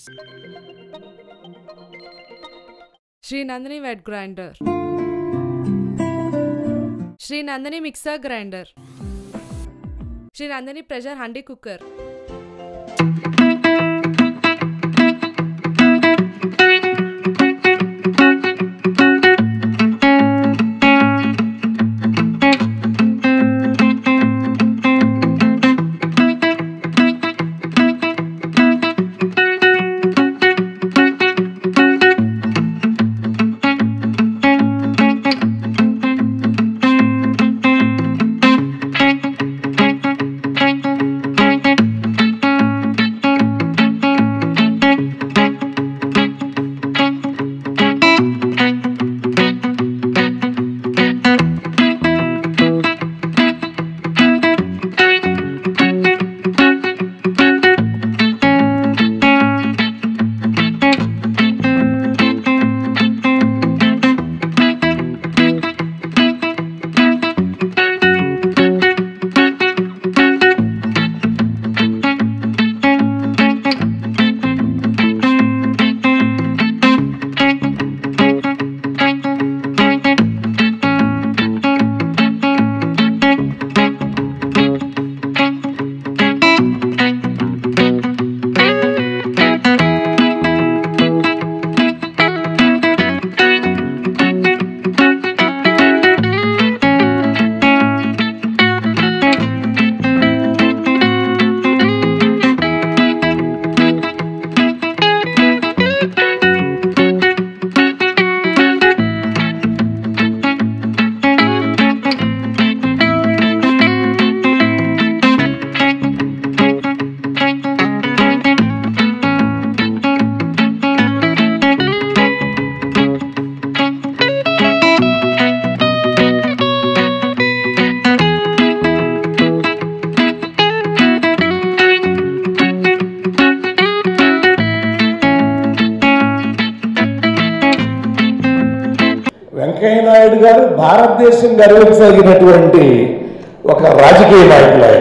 Shri Nandini wet grinder Shri Nandini mixer grinder Shri Nandini pressure handi cooker Venkaiah Naidu garu భారతదేశం గర్వించదగినటువంటి ఒక రాజకీయ నాయకులు ఆయన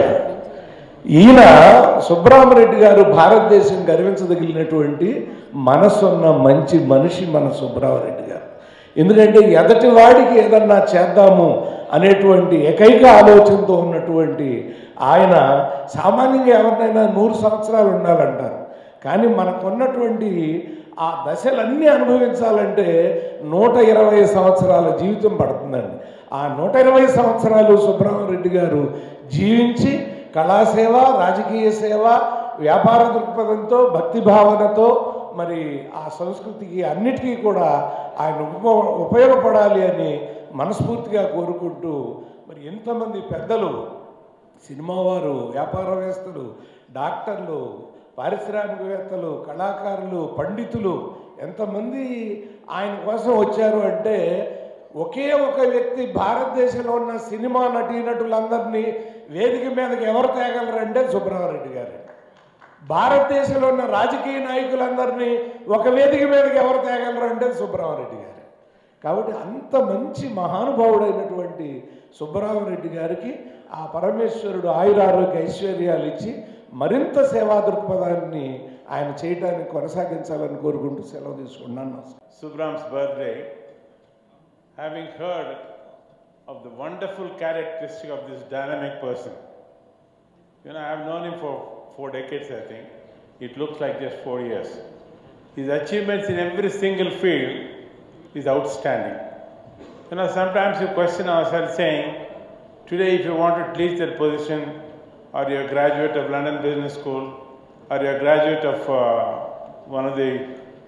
ఈయన సుబ్రహ్మరెడ్డి గారు భారతదేశం గర్వించదగినటువంటి మనసున్న మంచి మనిషి మన సుబ్రహ్మరెడ్డి గారు ఎందుకంటే ఎదటి వాడికి ఏదన్నా చేద్దాము అనేటువంటి ఏకైక ఆలోచనతో ఉన్నటువంటి ఆయన సామాన్యంగా ఎవరినైనా నూరు సంవత్సరాలు ఉండాలంటారు కానీ మనకున్నటువంటి ఆ దశలన్నీ అనుభవించాలంటే నూట ఇరవై సంవత్సరాల జీవితం పడుతుందండి ఆ నూట ఇరవై సంవత్సరాలు సుబ్రహ్మరెడ్డి గారు జీవించి కళాసేవ రాజకీయ సేవ వ్యాపార దృక్పథంతో భక్తి భావనతో మరి ఆ సంస్కృతికి అన్నిటికీ కూడా ఆయన ఉప ఉపయోగపడాలి అని మనస్ఫూర్తిగా కోరుకుంటూ మరి ఎంతమంది పెద్దలు సినిమా వారు వ్యాపారవేత్తలు డాక్టర్లు పారిశ్రామికవేత్తలు కళాకారులు పండితులు ఎంతమంది ఆయన కోసం వచ్చారు అంటే ఒకే ఒక వ్యక్తి భారతదేశంలో ఉన్న సినిమా నటీనటులందరినీ వేదిక మీదకి ఎవరు తేగలరంటే సుబ్రహ్మరెడ్డి గారు భారతదేశంలో ఉన్న రాజకీయ నాయకులందరినీ ఒక వేదిక మీదకి ఎవరు తేగలరంటే సుబ్రహ్మరెడ్డి గారు కాబట్టి అంత మంచి మహానుభావుడైనటువంటి సుబ్బరామరెడ్డి గారికి ఆ పరమేశ్వరుడు ఆయురారోగ్య ఐశ్వర్యాలు ఇచ్చి మరింత సేవా దృక్పథాన్ని ఆయన చేయటానికి కొనసాగించాలని కోరుకుంటూ సెలవు తీసుకున్నాను Subram's birthday, having heard of the wonderful characteristic of this dynamic person. You know, I have known him for four decades, I think. It looks like just four years. His achievements in every single field is outstanding. You know, sometimes you question ourselves saying, today if you want to reach that position, or you're a graduate of London Business School, or you're a graduate of uh, one of the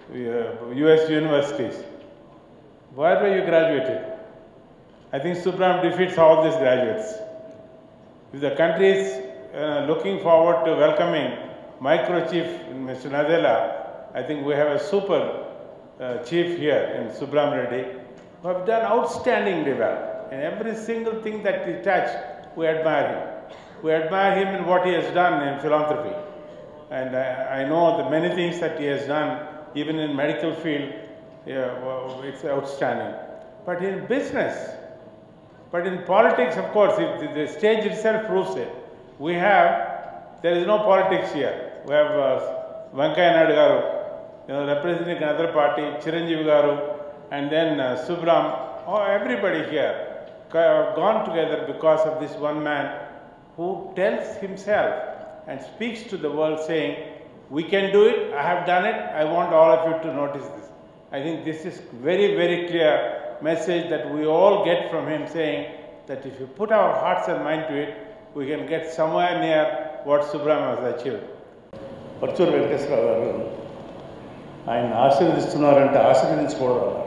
uh, US universities, where were you graduated? I think Subram defeats all these graduates. If the country is uh, looking forward to welcoming microchief Mr. Nadella, I think we have a super uh, chief here in Subram Reddy who have done outstandingly well. In every single thing that he touched, we admire him. We admire him in what he has done in philanthropy. And I, I know the many things that he has done, even in medical field, yeah, well, it's outstanding. But in business, but in politics, of course, it, the, the stage itself proves it. We have, there is no politics here. We have uh, Venkaya Naidu garu you know, representing another party, Chiranjeev Garu, and then uh, Subram, oh, everybody here have gone together because of this one man who tells himself and speaks to the world saying, we can do it, I have done it, I want all of you to notice this. I think this is very, very clear message that we all get from him saying that if you put our hearts and mind to it, we can get somewhere near what Subram has achieved. Parchur Venkateswararao గారు ఆయన ఆశీర్వదిస్తున్నారంటే ఆశీర్వదించకూడదు అన్నారు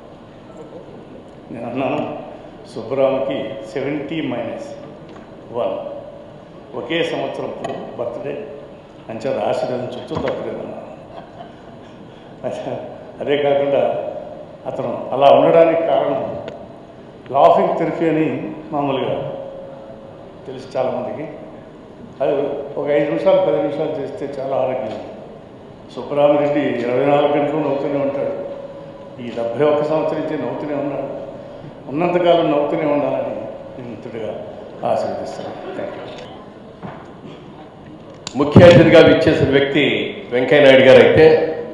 నేను అన్నాను సుబ్బరామ్కి seventy minus one ఒకే సంవత్సరం birthday అంచేత ఆశీర్వదించవచ్చు తప్పలేదన్నాను అదే- అదే కాకుండా అతను అలా ఉండడానికి కారణం లాఫింగ్ థెరపీ అని మామూలుగా తెలుసు చాలామందికి అది ఒక ఐదు నిమిషాలు పది నిమిషాలు చేస్తే చాలా ఆరోగ్యం సుబ్బరామరెడ్డి ఇరవై నాలుగు గంటలు నవ్వుతూనే ఉంటాడు ఈ డెబ్భై ఒక్క సంవత్సరం నుంచి నవ్వుతూనే ఉన్నాడు ఉన్నంతకాలం నవ్వుతూనే ఉండాలని నేను మిత్రుడిగా ఆశీర్వదిస్తాను థ్యాంక్ యూ ముఖ్య అతిథిగా విచ్చేసిన వ్యక్తి వెంకయ్యనాయుడు గారు అయితే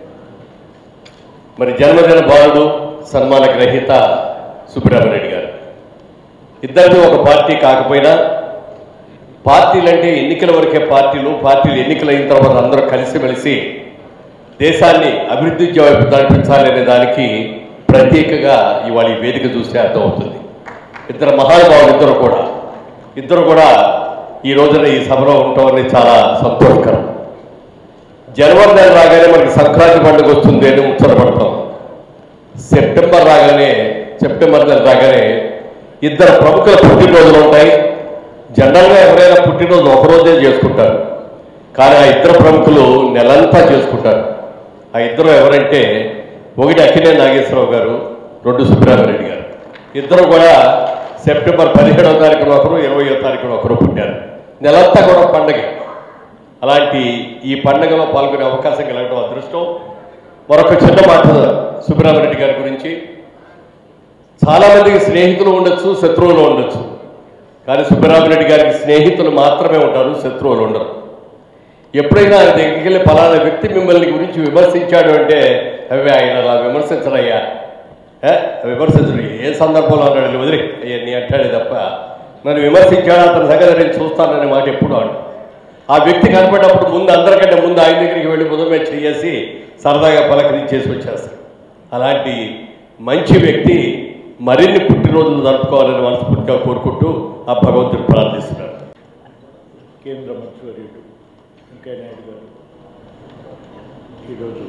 మరి జన్మదిన బాలుడు సన్మాన గ్రహీత సుబ్రహ్మణ్యుడు గారు ఇద్దరిది ఒక పార్టీ కాకపోయినా పార్టీలు అంటే ఎన్నికల వరకే పార్టీలు పార్టీలు ఎన్నికలు అయిన తర్వాత అందరూ కలిసిమెలిసి దేశాన్ని అభివృద్ధి వైపు నడిపించాలి అనే దానికి ప్రత్యేకగా ఇవాళ ఈ వేదిక చూస్తే అర్థమవుతుంది ఇద్దరు మహానుభావులు ఇద్దరు కూడా ఇద్దరు కూడా ఈ రోజున ఈ సభలో ఉండటం అనేది చాలా సంతోషకరం జనవరి నెల రాగానే మనకి సంక్రాంతి పండుగ వస్తుంది అని ముచ్చటపడతాం సెప్టెంబర్ రాగానే సెప్టెంబర్ నెల రాగానే ఇద్దరు ప్రముఖుల పుట్టినరోజులు ఉంటాయి జనరల్గా ఎవరైనా పుట్టినరోజు ఒకరోజే చేసుకుంటారు కానీ ఆ ఇద్దరు ప్రముఖులు నెలంతా చేసుకుంటారు ఆ ఇద్దరు ఎవరంటే ఒకటి అఖిలే నాగేశ్వరరావు గారు రెండు సుబ్రహ్మణ్యుడు గారు ఇద్దరు కూడా సెప్టెంబర్ పదిహేడవ తారీఖున ఒకరు ఇరవయో తారీఖున ఒకరు పుట్టారు నెలంతా కూడా పండగ అలాంటి ఈ పండగలో పాల్గొనే అవకాశం కలగడం అదృష్టం మరొక చిన్న మాట సుబ్రహ్మణ్యుడి గారి గురించి చాలా మందికి స్నేహితులు ఉండొచ్చు శత్రువులు ఉండొచ్చు కానీ సుబ్బరామరెడ్డి గారికి స్నేహితులు మాత్రమే ఉంటారు శత్రువులు ఉండరు ఎప్పుడైనా ఆయన దగ్గరికి వెళ్ళి ఫలానా వ్యక్తి మిమ్మల్ని గురించి విమర్శించాడు అంటే అవి ఆయన అలా విమర్శించరయ్యా ఏ? విమర్శించడు ఏ సందర్భంలో అన్నాడు వదిలి అవన్నీ అంటాడే తప్ప నన్ను విమర్శించాడు అతని సంగతి నేను చూస్తాననే మాట ఎప్పుడు ఆడు ఆ వ్యక్తి కనపడినప్పుడు ముందు అందరికంటే ముందు ఆయన దగ్గరికి వెళ్ళి ముదమే చేసి సరదాగా పలకరించేసి వచ్చేస్తాడు అలాంటి మంచి వ్యక్తి మరిన్ని పుట్టినరోజులు జరుపుకోవాలని మనస్ఫూర్తిగా కోరుకుంటూ ఆ భగవంతుడు ప్రార్థిస్తున్నాడు కేంద్ర మంత్రివర్యుడు వెంకయ్యనాయుడు గారు ఈరోజు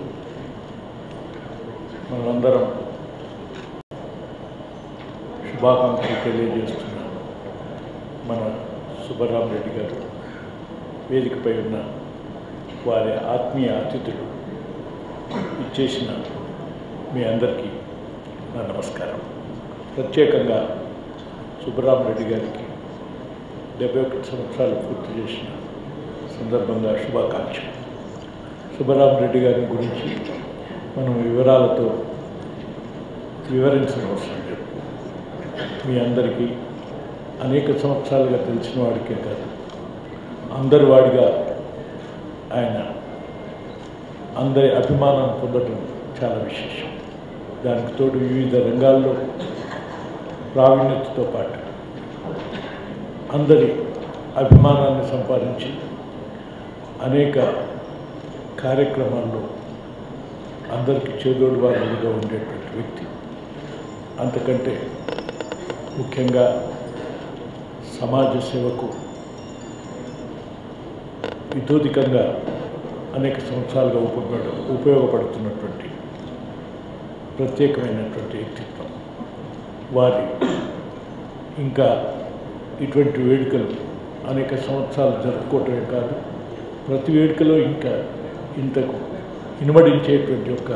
మనందరం శుభాకాంక్షలు తెలియజేస్తున్నాం మన సుబ్బరామరెడ్డి గారు వేదికపై ఉన్న వారి ఆత్మీయ అతిథులు ఇచ్చేసిన మీ అందరికీ నా నమస్కారం ప్రత్యేకంగా సుబ్బరామరెడ్డి గారికి డెబ్బై ఒకటి సంవత్సరాలు పూర్తి చేసిన సందర్భంగా శుభాకాంక్షలు సుబ్బరామరెడ్డి గారి గురించి మనం వివరాలతో వివరించిన అవసరం లేదు మీ అందరికీ అనేక సంవత్సరాలుగా తెలిసిన వాడికే కాదు అందరి వాడిగా ఆయన అందరి అభిమానం పొందడం చాలా విశేషం దానికి తోడు వివిధ రంగాల్లో ప్రావీణ్యతతో పాటు అందరి అభిమానాన్ని సంపాదించి అనేక కార్యక్రమాల్లో అందరికీ చేదోడు వారుగా ఉండేటువంటి వ్యక్తి అంతకంటే ముఖ్యంగా సమాజ సేవకు ఇతోధికంగా అనేక సంవత్సరాలుగా ఉపయోగ ఉపయోగపడుతున్నటువంటి ప్రత్యేకమైనటువంటి వ్యక్తిత్వం వారి ఇంకా ఇటువంటి వేడుకలు అనేక సంవత్సరాలు జరుపుకోవటమే కాదు ప్రతి వేడుకలో ఇంకా ఇంతకు ఇనుమడించేటువంటి యొక్క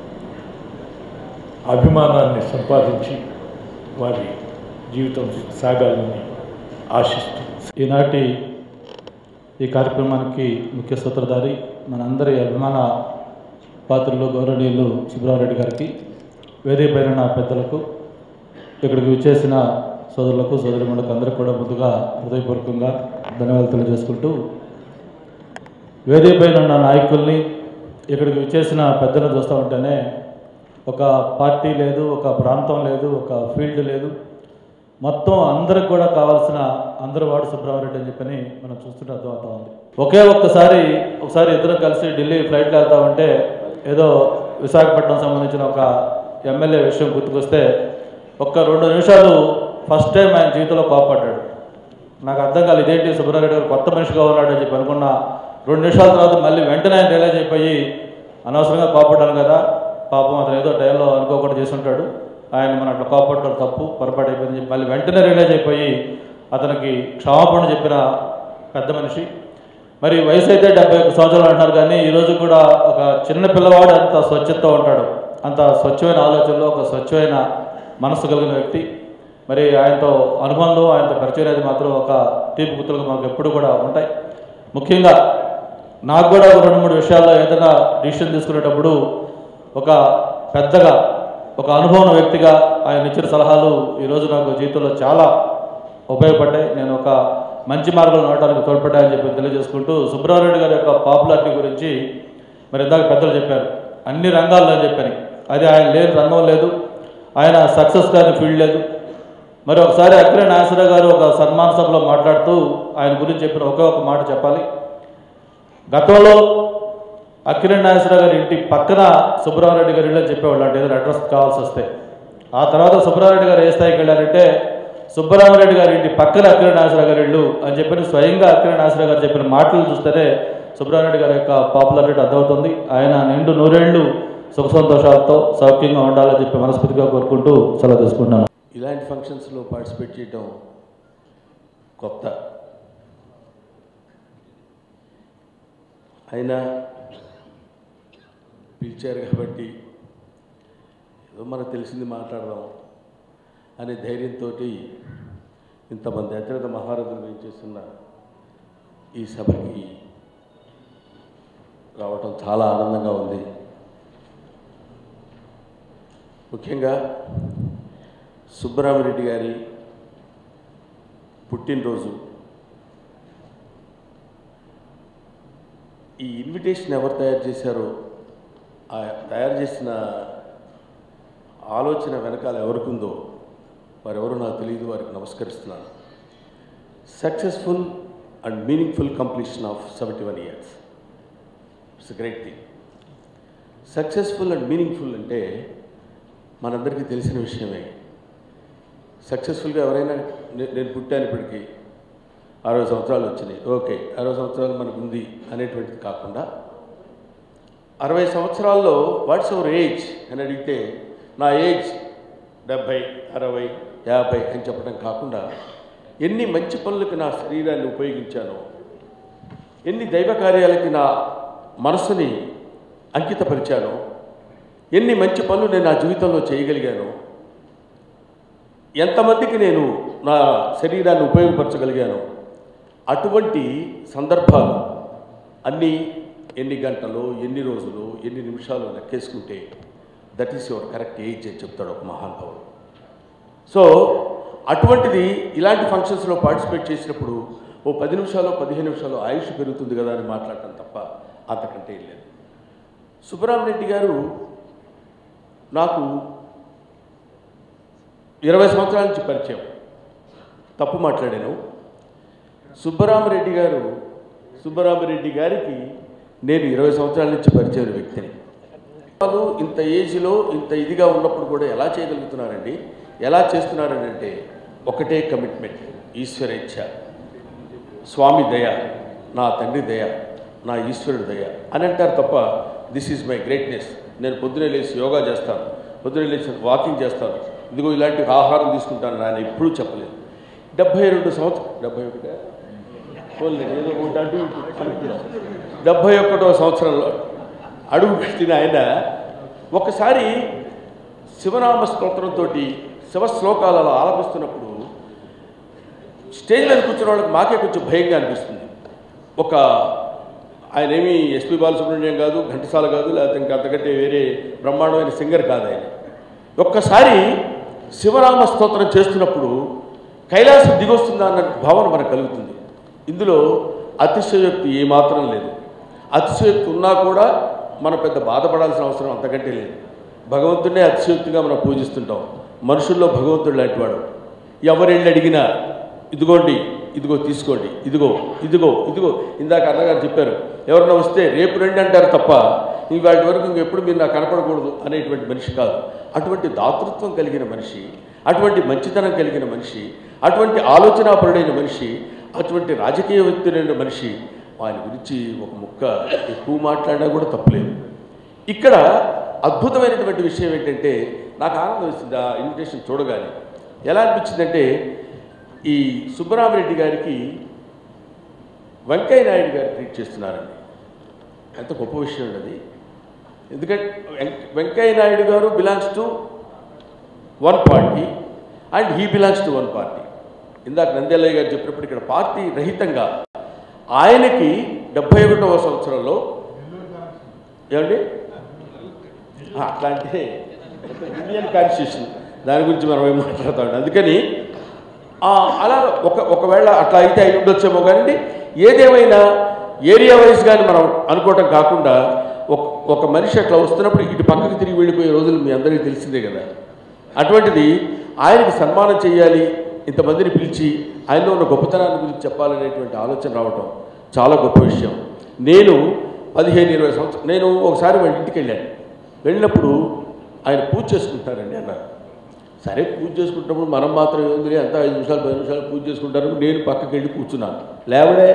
అభిమానాన్ని సంపాదించి వారి జీవితం సాగాలని ఆశిస్తూ ఈనాటి ఈ కార్యక్రమానికి ముఖ్య సూత్రధారి మనందరి అభిమాన పాత్రలు గౌరవనీయులు సుబ్రహ్మరెడ్డి గారికి వేదిక పైన నా పెద్దలకు ఇక్కడికి విచ్చేసిన సోదరులకు సోదరిమణులకు అందరికీ కూడా ముందుగా హృదయపూర్వకంగా ధన్యవాదాలు తెలియజేసుకుంటూ వేదిక పైన ఉన్న నాయకుల్ని ఇక్కడికి విచ్చేసిన పెద్దలు చూస్తూ ఉంటేనే ఒక పార్టీ లేదు ఒక ప్రాంతం లేదు ఒక ఫీల్డ్ లేదు మొత్తం అందరికి కూడా కావాల్సిన అందరూ వాడు సుబ్రహ్మరెడ్డి అని చెప్పని మనం చూస్తుంటే అర్థమవుతా ఉంది ఒకే ఒక్కసారి ఒకసారి ఇద్దరం కలిసి ఢిల్లీ ఫ్లైట్లో వెళ్తా ఉంటే ఏదో విశాఖపట్నం సంబంధించిన ఒక ఎమ్మెల్యే విషయం గుర్తుకొస్తే ఒక్క రెండు నిమిషాలు ఫస్ట్ టైం ఆయన జీవితంలో కోపడ్డాడు నాకు అర్థం కాలేదు ఇదేంటి సుబ్రహ్మణ్య గారు కొత్త మనిషిగా ఉన్నాడు అని చెప్పి అనుకున్న రెండు నిమిషాల తర్వాత మళ్ళీ వెంటనే ఆయన రియలైజ్ అయిపోయి అనవసరంగా కోపడ్డాను కదా పాపం అతను ఏదో టైంలో అనుకోకుండా చేసి ఉంటాడు ఆయన మన అట్లా కోపడటం తప్పు పొరపాటు అయిపోయింది చెప్పి మళ్ళీ వెంటనే రియలైజ్ అయిపోయి అతనికి క్షమాపణ చెప్పిన పెద్ద మనిషి మరి వయసు అయితే డెబ్బై ఒక్క సంవత్సరాలు అంటున్నారు కానీ ఈరోజు కూడా ఒక చిన్న పిల్లవాడు అంత స్వచ్ఛతతో ఉంటాడు అంత స్వచ్ఛమైన ఆలోచనలో ఒక స్వచ్ఛమైన మనస్సు కలిగిన వ్యక్తి మరి ఆయనతో అనుబంధం ఆయనతో పరిచయం అనేది మాత్రం ఒక తీపి గుర్తులుగా మనకు ఎప్పుడు కూడా ఉంటాయి ముఖ్యంగా నాకు కూడా ఒక రెండు మూడు విషయాల్లో ఏదైనా డిసిషన్ తీసుకునేటప్పుడు ఒక పెద్దగా ఒక అనుభవం ఉన్న వ్యక్తిగా ఆయన ఇచ్చిన సలహాలు ఈరోజు నాకు జీవితంలో చాలా ఉపయోగపడ్డాయి నేను ఒక మంచి మార్గంలో నడవడానికి తోడ్పడ్డాయని చెప్పి తెలియజేసుకుంటూ సుబ్రహ్మణ్యుడు గారి యొక్క పాపులారిటీ గురించి మరి ఇందాక పెద్దలు చెప్పారు అన్ని రంగాల్లో అని చెప్పాను అది ఆయన లేని రంగం లేదు ఆయన సక్సెస్ కాని ఫీల్డ్ లేదు మరి ఒకసారి అక్కిరే నాగేశ్వరరావు గారు ఒక సన్మాన సభలో మాట్లాడుతూ ఆయన గురించి చెప్పిన ఒకే ఒక మాట చెప్పాలి గతంలో అక్కిరణ్ నాగేశ్వరరావు గారి ఇంటి పక్కన సుబ్రహ్మణ్యుడి గారి ఇల్లు అని చెప్పేవాళ్ళు అంటే ఏదైనా అడ్రస్ కావాల్సి వస్తే ఆ తర్వాత సుబ్రహ్మణ్యుడి గారు ఏ స్థాయికి వెళ్ళారంటే సుబ్బరామరెడ్డి గారి ఇంటి పక్కన అక్కిరణ్ నాగేశ్వరరావు గారి ఇల్లు అని చెప్పిన స్వయంగా అక్కిరణ్ నాగేశ్వరరావు గారు చెప్పిన మాటలు చూస్తేనే సుబ్రహ్మణ్యుడి గారి యొక్క పాపులారిటీ అర్థమవుతుంది ఆయన నిండు నూరేళ్లు సుఖ సంతోషాలతో సౌఖ్యంగా ఉండాలని చెప్పి మనస్ఫూర్తిగా కోరుకుంటూ సెలవు తీసుకుంటున్నాను ఇలాంటి ఫంక్షన్స్లో పార్టిసిపేట్ చేయటం కొత్త అయినా పిలిచారు కాబట్టి ఏదో మనకు తెలిసింది మాట్లాడదాం అనే ధైర్యంతో ఇంతమంది అత్యంత మహారథులు ఏం చేస్తున్న ఈ సభకి రావటం చాలా ఆనందంగా ఉంది ముఖ్యంగా సుబ్బరామరెడ్డి గారి పుట్టినరోజు ఈ ఇన్విటేషన్ ఎవరు తయారు చేశారో ఆ తయారు చేసిన ఆలోచన వెనకాల ఎవరికుందో వారెవరో నాకు తెలియదు వారికి నమస్కరిస్తున్నాను successful and meaningful completion of seventy one years it's great thing successful and meaningful అంటే మనందరికీ తెలిసిన విషయమే సక్సెస్ఫుల్గా ఎవరైనా నే- నేను పుట్టాను ఇప్పటికీ అరవై సంవత్సరాలు వచ్చినాయి ఓకే అరవై సంవత్సరాలు మనకు ఉంది అనేటువంటిది కాకుండా అరవై సంవత్సరాల్లో వాట్స్ అవర్ ఏజ్ అని అడిగితే నా ఏజ్ డెబ్భై అరవై యాభై అని చెప్పడం కాకుండా ఎన్ని మంచి పనులకు నా శరీరాన్ని ఉపయోగించానో ఎన్ని దైవ కార్యాలకి నా మనసుని అంకితపరిచానో ఎన్ని మంచి పనులు నేను నా జీవితంలో చేయగలిగానో ఎంతమందికి నేను నా శరీరాన్ని ఉపయోగపరచగలిగాను అటువంటి సందర్భాలు అన్నీ ఎన్ని గంటలు ఎన్ని రోజులు ఎన్ని నిమిషాలు లెక్కేసుకుంటే that is your correct age అని చెప్తాడు ఒక మహానుభావుడు సో అటువంటిది ఇలాంటి ఫంక్షన్స్లో పార్టిసిపేట్ చేసినప్పుడు ఓ పది నిమిషాలు పదిహేను నిమిషాలు ఆయుష్ పెరుగుతుంది కదా అని మాట్లాడటం తప్ప అంతకంటే ఏం లేదు సుబ్బరామరెడ్డి గారు నాకు ఇరవై సంవత్సరాల నుంచి పరిచయం తప్పు మాట్లాడాను సుబ్బరామరెడ్డి గారు సుబ్బరామరెడ్డి గారికి నేను ఇరవై సంవత్సరాల నుంచి పరిచయం వ్యక్తిని వాళ్ళు ఇంత ఏజ్లో ఇంత ఇదిగా ఉన్నప్పుడు కూడా ఎలా చేయగలుగుతున్నారండి ఎలా చేస్తున్నారని అంటే ఒకటే కమిట్మెంట్ ఈశ్వరేచ్ఛ స్వామి దయ నా తండ్రి దయ నా ఈశ్వరుడు దయ అని అంటారు తప్ప దిస్ ఈజ్ మై గ్రేట్నెస్ నేను పొద్దునే లేచి యోగా చేస్తాను పొద్దునే లేచి వాకింగ్ చేస్తాను ఇదిగో ఇలాంటి ఆహారం తీసుకుంటాను ఆయన ఎప్పుడూ చెప్పలేదు డెబ్భై రెండు సంవత్సరం డెబ్భై ఒకటి ఏదో ఒకటి అటు ఇటు అనుకున్నాం. డెబ్భై ఒకటో సంవత్సరంలో అడుగు పెట్టిన ఆయన ఒకసారి శివనామ స్తోత్రంతో శివ శ్లోకాలు అలా ఆలపిస్తున్నప్పుడు స్టేజ్ మీద కూర్చున్న వాళ్ళకి మాకే కొంచెం భయంగా అనిపిస్తుంది ఒక ఆయన ఏమి ఎస్పి బాలసుబ్రహ్మణ్యం కాదు ఘంటసాల కాదు లేకపోతే ఇంకా అంతకంటే వేరే బ్రహ్మాండమైన సింగర్ కాదు ఆయన ఒక్కసారి శివనామ స్తోత్రం చేస్తున్నప్పుడు కైలాసం దిగొస్తుందా అన్న భావన మనకు కలుగుతుంది ఇందులో అతిశయోక్తి ఏమాత్రం లేదు అతిశయోక్తి ఉన్నా కూడా మనం పెద్ద బాధపడాల్సిన అవసరం అంతకంటే లేదు భగవంతుడినే అతిశయోక్తిగా మనం పూజిస్తుంటాం మనుషుల్లో భగవంతుడు లాంటి వాడు ఎవరెళ్ళి అడిగినా ఇదిగోండి ఇదిగో తీసుకోండి ఇదిగో ఇదిగో ఇదిగో ఇందాక అన్నగారు చెప్పారు ఎవరన్నా వస్తే రేపు రండి అంటారు తప్ప ఇవాటి వరకు ఇంకెప్పుడు మీరు నాకు కనపడకూడదు అనేటువంటి మనిషి కాదు అటువంటి దాతృత్వం కలిగిన మనిషి అటువంటి మంచితనం కలిగిన మనిషి అటువంటి ఆలోచనాపరుడైన మనిషి అటువంటి రాజకీయ వ్యక్తులైన మనిషి ఆయన గురించి ఒక ముక్క ఎక్కువ మాట్లాడినా కూడా తప్పులేదు ఇక్కడ అద్భుతమైనటువంటి విషయం ఏంటంటే నాకు ఆనందం ఇస్తుంది ఆ ఇన్విటేషన్ చూడగానే ఎలా అనిపించిందంటే ఈ సుబ్బరామరెడ్డి గారికి వెంకయ్య నాయుడు గారు ట్రీట్ చేస్తున్నారండి ఎంత గొప్ప విషయం అది ఎందుకంటే వెం- Venkaiah Naidu garu belongs to one party and he belongs to one party ఇందాక నంద్యాలయ్య గారు చెప్పినప్పుడు ఇక్కడ పార్టీ రహితంగా ఆయనకి డెబ్బై ఒకటవ సంవత్సరంలో ఏమండి ఆ, అట్లా అంటే ఇండియన్ కాన్స్టిట్యూషన్ దాని గురించి మనం ఏం మాట్లాడతాం అందుకని ఆ, అలా ఒక ఒకవేళ అట్లా అయితే అయి ఉండొచ్చేమో కానీ ఏదేమైనా ఏరియా వైజ్ కానీ మనం అనుకోవటం కాకుండా ఒక ఒక మనిషి అట్లా వస్తున్నప్పుడు ఇటు పక్కకి తిరిగి వెళ్ళిపోయే రోజులు మీ అందరికీ తెలిసిందే కదా అటువంటిది ఆయనకి సన్మానం చేయాలి ఇంతమందిని పిలిచి ఆయనలో ఉన్న గొప్పతనాన్ని గురించి చెప్పాలనేటువంటి ఆలోచన రావటం చాలా గొప్ప విషయం నేను పదిహేను ఇరవై సంవత్సరం నేను ఒకసారి వాళ్ళ ఇంటికి వెళ్ళాను వెళ్ళినప్పుడు ఆయన పూజ చేసుకుంటారండి అన్నారు సరే పూజ చేసుకుంటున్నప్పుడు మనం మాత్రం ఏంది అంతా ఐదు నిమిషాలు పది నిమిషాలు పూజ చేసుకుంటారు నేను పక్కకి వెళ్ళి కూర్చున్నాను లేవడే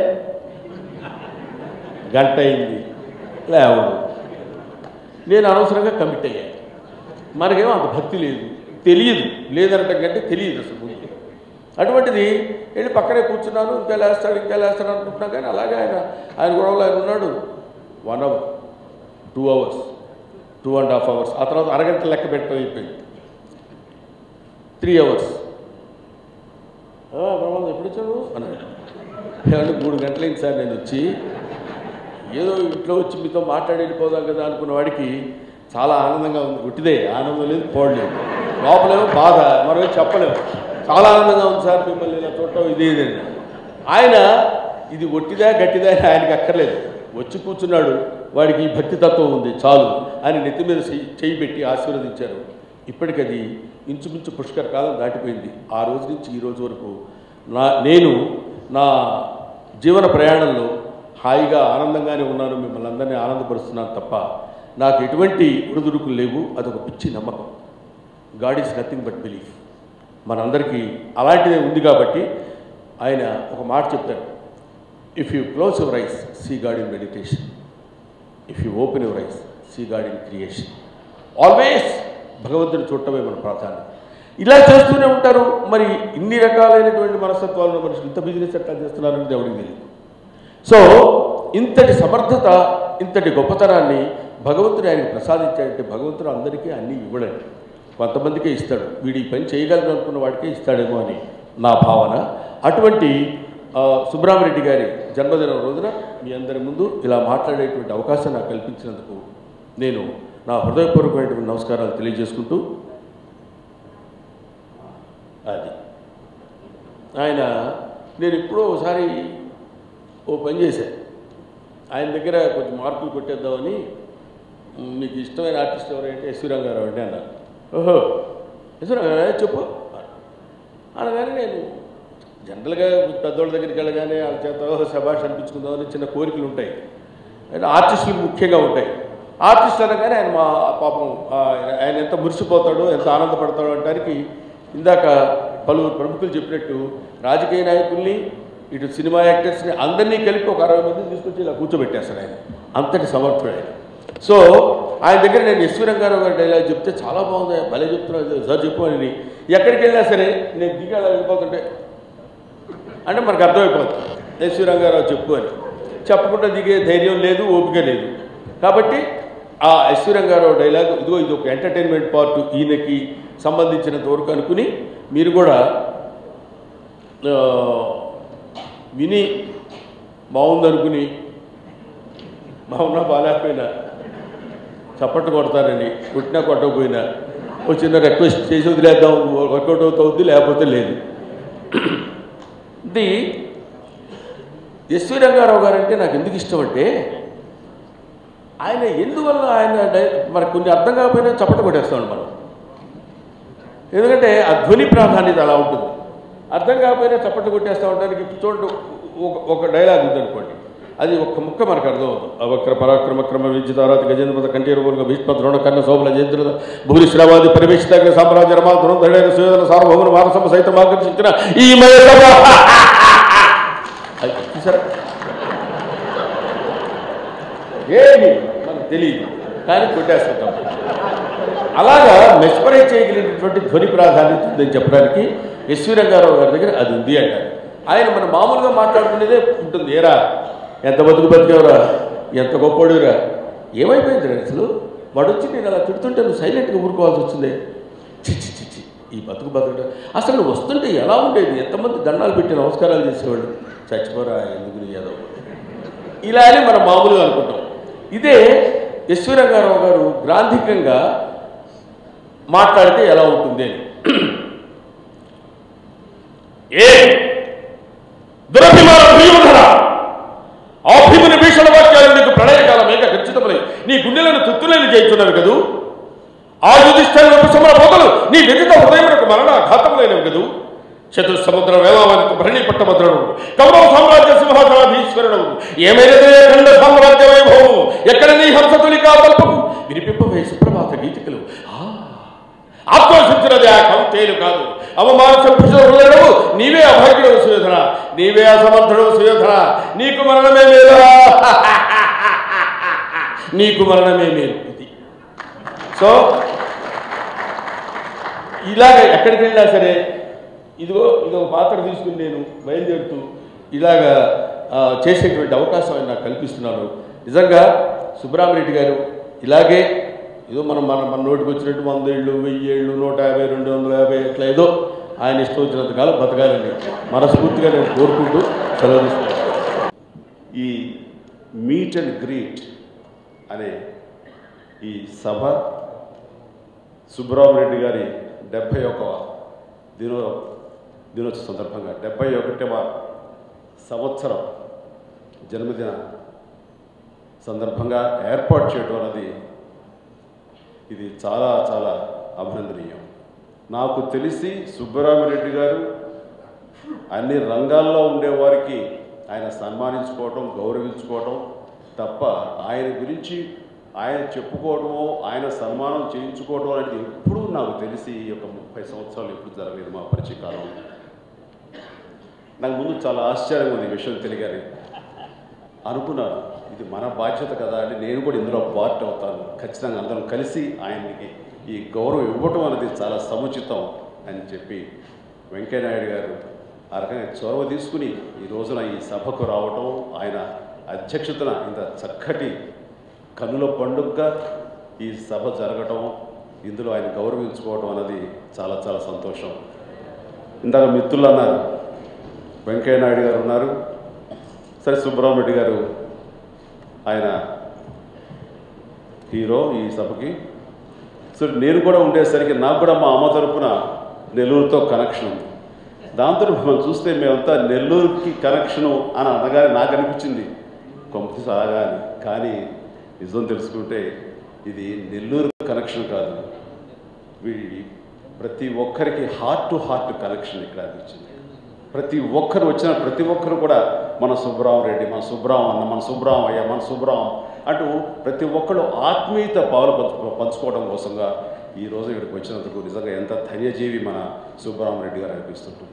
గంట అయింది లేవడు నేను అనవసరంగా కమిట్ అయ్యాను మనకేమో అంత భక్తి లేదు తెలియదు లేదనటం కంటే తెలియదు అసలు ముందు అటువంటిది వెళ్ళి పక్కనే కూర్చున్నాను ఇంకా లేస్తాడు ఇంకా లేస్తాడు అనుకుంటున్నా కానీ అలాగే ఆయన ఆయన గొడవలో ఆయన ఉన్నాడు one hour two hours two and half hours ఆ తర్వాత అరగంట లెక్క పెట్టడం అయిపోయింది త్రీ అవర్స్ బ్రహ్మాండం ఎప్పుడు వచ్చావు అన్నాడు ఏమంటే మూడు గంటలైంది సార్ నేను వచ్చి ఏదో ఇంట్లో వచ్చి మీతో మాట్లాడి వెళ్ళిపోదాం కదా అనుకున్న వాడికి చాలా ఆనందంగా ఉంది గుట్టిదే ఆనందం లేదు పోవట్లేదు లోపలేమో బాధ మనం ఏం చెప్పలేము చాలా ఆనందంగా ఉంది సార్ మిమ్మల్ని ఇలా చూడటం ఇది ఇది అని. ఆయన ఇది ఒట్టిదా గట్టిదా అని ఆయనకి అక్కర్లేదు వచ్చి కూర్చున్నాడు వాడికి ఈ భక్తి తత్వం ఉంది చాలు అని నెత్తి మీద చెయ్యి చెయ్యి పెట్టి ఆశీర్వదించారు ఇప్పటికది ఇంచుమించు పుష్కర కాలం దాటిపోయింది ఆ రోజు నుంచి ఈ రోజు వరకు నా నేను నా జీవన ప్రయాణంలో హాయిగా ఆనందంగానే ఉన్నాను మిమ్మల్ని అందరినీ ఆనందపరుస్తున్నాను తప్ప నాకు ఎటువంటి ఉడుదుడుకులు లేవు అదొక పిచ్చి నమ్మకం god is nothing but belief మనందరికీ అలాంటిదే ఉంది కాబట్టి ఆయన ఒక మాట చెప్తారు if you close your eyes see god in meditation if you open your eyes see god in creation always భగవంతుని చూడటమే మన ప్రాధాన్యం ఇలా చేస్తూనే ఉంటారు మరి ఇన్ని రకాలైనటువంటి మనస్తత్వాలను మనుషులు ఇంత బిజినెస్ ఎట్లా చేస్తున్నారని ఎవరికి తెలియదు సో ఇంతటి సమర్థత ఇంతటి గొప్పతనాన్ని భగవంతుడు ఆయనకు ప్రసాదించాడంటే భగవంతుడు అందరికీ అన్నీ ఇవ్వడండి కొంతమందికే ఇస్తాడు వీడు ఈ పని చేయగలరు అనుకున్న వాడికే ఇస్తాడేమో అని నా భావన అటువంటి ఆ, సుబ్రహ్మరెడ్డి గారి జన్మదినం రోజున మీ అందరి ముందు ఇలా మాట్లాడేటువంటి అవకాశం నాకు కల్పించినందుకు నేను నా హృదయపూర్వకమైనటువంటి నమస్కారాలు తెలియజేసుకుంటూ అది ఆయన నేను ఎప్పుడో ఒకసారి ఓ పని చేశాను ఆయన దగ్గర కొంచెం మార్కులు కొట్టేద్దామని "మ్, మీకు ఇష్టమైన ఆర్టిస్ట్ ఎవరంటే ఎస్వి రంగారావు అండి అన్నారు ఓహో ఎస్వి రంగారావు చెప్పు అనగానే నేను జనరల్గా పెద్దోళ్ళ దగ్గరికి వెళ్ళగానే వాళ్ళ చేత శభాష్ అనిపించుకుందామని చిన్న కోరికలు ఉంటాయి అంటే ఆర్టిస్టులు ముఖ్యంగా ఉంటాయి ఆర్టిస్ట్ అనగానే ఆయన మా పాపం ఆ, ఆయన ఎంత మురిసిపోతాడో ఎంత ఆనందపడతాడో అంటానికి ఇందాక పలువురు ప్రముఖులు చెప్పినట్టు రాజకీయ నాయకుల్ని ఇటు సినిమా యాక్టర్స్ని అందరినీ కలిపి ఒక అరవై మందిని తీసుకొచ్చి ఇలా కూర్చోబెట్టేస్తాడు ఆయన అంతటి సమర్థుడు ఆయన సో ఆయన దగ్గర నేను ఎస్వి రంగారావు గారి డైలాగ్ చెప్తే చాలా బాగుంది భలే చెప్తున్నాడు సార్ చెప్పు అని ఎక్కడికి వెళ్ళినా సరే నేను దిగి అలా వెళ్ళిపోతుంటే అంటే మనకు అర్థమైపోతుంది ఎస్వి రంగారావు చెప్పు అని చెప్పకుండా దిగే ధైర్యం లేదు ఓపిక లేదు కాబట్టి ఆ ఎస్వి రంగారావు డైలాగ్ ఇదిగో ఇది ఒక ఎంటర్టైన్మెంట్ పార్ట్ ఈయనకి సంబంధించినంత వరకు అనుకుని మీరు కూడా ఆ, విని బాగుందనుకుని బాగున్నా బాగాలేకపోయినా చప్పట్లు కొడతారని కొట్టినా కొట్టకపోయినా ఒక చిన్న రిక్వెస్ట్ చేసి వదిలేద్దాం వర్కౌట్ అవుతుంది లేకపోతే లేదు ఇది ఎస్వి రంగారావు గారు అంటే నాకు ఎందుకు ఇష్టం అంటే ఆయన ఎందువల్ల ఆయన డై- మరి కొన్ని అర్థం కాకపోయినా చప్పట కొట్టేస్తాడు మనం ఎందుకంటే ఆ ధ్వని ప్రాధాన్యత అలా ఉంటుంది అర్థం కాకపోయినా చప్పట్లు కొట్టేస్తూ ఉండడానికి ఇప్పుడు చూడండి ఒక ఒక డైలాగ్ ఉందనుకోండి అది ఒక్క ముక్క మనకు అర్థం అవుతుంది అవక్ర పరాక్రమ క్రమ విద్యుతారాతి గజేంద్రపద కంఠీరవులుగా భీష్మ ద్రోణ కన్న శోభల జయంద్రుల భూరి శ్రావాది పరివేషిత సామ్రాజ్య రమా ధృడైన సుయోధన సార్వభౌముల మానసమ సైతం ఆకర్షించిన ఈ మయసభ అది చూసారా ఏమి మనకు తెలియదు కానీ కొట్టేస్తుంటాం అలాగా మెస్పరైజ్ చేయగలిగినటువంటి ధ్వని ప్రాధాన్యత ఉందని చెప్పడానికి ఎస్వి రంగారావు గారి దగ్గర అది ఉంది అంటారు ఆయన మన మామూలుగా మాట్లాడుకునేదే ఉంటుంది ఏరా ఎంత బతుకు బతికేవరా ఎంత గొప్పోడురా ఏమైపోయింది రా అసలు వాడు వచ్చి నేను అలా తిడుతుంటే నువ్వు సైలెంట్గా ఊరుకోవాల్సి వచ్చిందే చిచ్చి చిచ్చి ఈ బతుకు బతుకు అసలు నువ్వు వస్తుంటే ఎలా ఉండేది ఎంతమంది దండాలు పెట్టి నమస్కారాలు చేసేవాళ్ళు చచ్చిపోరా ఎందుకు నీ ఏదో ఇలా అని మనం మామూలుగా అనుకుంటాం ఇదే ఎస్వి రంగారావు గారు గ్రాంధికంగా మాట్లాడితే ఎలా ఉంటుంది అని ఏ దురభిమాన భీమధర ఆ భీముని భీషణ వాక్యాలు నీకు ప్రళయకాలం ఏక ఖచ్చితములై నీ గుండెలను తుత్తులేని చేయించున్నవి కదూ ఆ యుధిష్ఠిర ఉపశమన పోతలు నీ వ్యతిత హృదయమునకు మరణ ఘాతములైనవి కదూ చతుర్ సముద్ర వేలావానికి భరణి పట్టభద్రుడు కౌరవ సామ్రాజ్య సింహాసనాధీశ్వరుడు ఏమైనదే ఖండ సామ్రాజ్య వైభవము ఎక్కడ నీ హంసతులికా కల్పము వినిపింపవే సుప్రభాత గీతికలు ఆ ఆత్మశుద్ధినది ఆ కౌంతేలు కాదు అవమాన సంపుషుడవు నీవే అభాగ్యుడవు సుయోధన నీవే అసమర్థుడవు సుయోధన నీకు మరణమే మేలురా నీకు మరణమే మేలు ఇది సో ఇలాగ ఎక్కడికి వెళ్ళినా సరే ఇదిగో ఇదొక పాత్ర తీసుకుని నేను బయలుదేరుతూ ఇలాగా ఆ, చేసేటువంటి అవకాశం ఆయన నాకు కల్పిస్తున్నారు నిజంగా సుబ్బరామరెడ్డి గారు ఇలాగే ఏదో మనం మన మన నోటికి వచ్చినట్టు వంద ఏళ్ళు వెయ్యి ఏళ్ళు నూట యాభై రెండు వందల యాభై ఇట్లా ఏదో ఆయన ఇష్టం వచ్చినంత కాలం బతకాలని మనస్ఫూర్తిగా నేను కోరుకుంటూ సెలవు తీసుకుంటాను ఈ మీట్ అండ్ గ్రీట్ అనే ఈ సభ సుబ్బరామరెడ్డి గారి డెబ్భై ఒకవ దినో దినోత్సవ సందర్భంగా డెబ్భై ఒకటవ సంవత్సరం జన్మదిన సందర్భంగా ఏర్పాటు చేయడం అన్నది ఇది చాలా చాలా అభినందనీయం నాకు తెలిసి సుబ్బరామరెడ్డి గారు అన్ని రంగాల్లో ఉండేవారికి ఆయన సన్మానించుకోవటం గౌరవించుకోవటం తప్ప ఆయన గురించి ఆయన చెప్పుకోవడమో ఆయన సన్మానం చేయించుకోవడం అనేది ఎప్పుడూ నాకు తెలిసి ఈ యొక్క ముప్పై సంవత్సరాలు ఎప్పుడు జరగలేదు మా పరిచయ కాలం నాకు ముందు చాలా ఆశ్చర్యంగా ఉంది ఈ విషయం తెలియగానే అనుకున్నాను ఇది మన బాధ్యత కదా అని నేను కూడా ఇందులో పార్ట్ అవుతాను ఖచ్చితంగా అందరం కలిసి ఆయనకి ఈ గౌరవం ఇవ్వటం అనేది చాలా సముచితం అని చెప్పి వెంకయ్యనాయుడు గారు ఆ రకంగా చొరవ తీసుకుని ఈ రోజున ఈ సభకు రావటం ఆయన అధ్యక్షతన ఇంత చక్కటి కన్నుల పండుగగా ఈ సభ జరగటం ఇందులో ఆయన గౌరవించుకోవడం అన్నది చాలా చాలా సంతోషం ఇందాక మిత్రులు అన్నారు వెంకయ్య నాయుడు గారు ఉన్నారు సరే సుబ్బరామరెడ్డి గారు ఆయన హీరో ఈ సభకి సో నేను కూడా ఉండేసరికి నాకు కూడా మా అమ్మ తరపున నెల్లూరుతో కనెక్షన్ ఉంది దాంతో మనం చూస్తే మేమంతా నెల్లూరుకి కనెక్షను అని అనగానే నాకు అనిపించింది కొంపతి సాగా అని కానీ నిజం తెలుసుకుంటే ఇది నెల్లూరు కనెక్షన్ కాదు వీడి ప్రతి ఒక్కరికి హార్ట్ టు హార్ట్ కనెక్షన్ ఇక్కడ అనిపించింది ప్రతి ఒక్కరు వచ్చిన ప్రతి ఒక్కరు కూడా మన సుబ్బరామరెడ్డి మన సుబ్బరామ అన్న మన సుబ్బరామయ్య మన సుబ్బరాం అంటూ ప్రతి ఒక్కరు ఆత్మీయత పాలు పంచు పంచుకోవడం కోసంగా ఈ రోజు ఇక్కడికి వచ్చినందుకు నిజంగా ఎంత ధన్యజీవి మన సుబ్బరామరెడ్డి గారు అనిపిస్తుంటుంది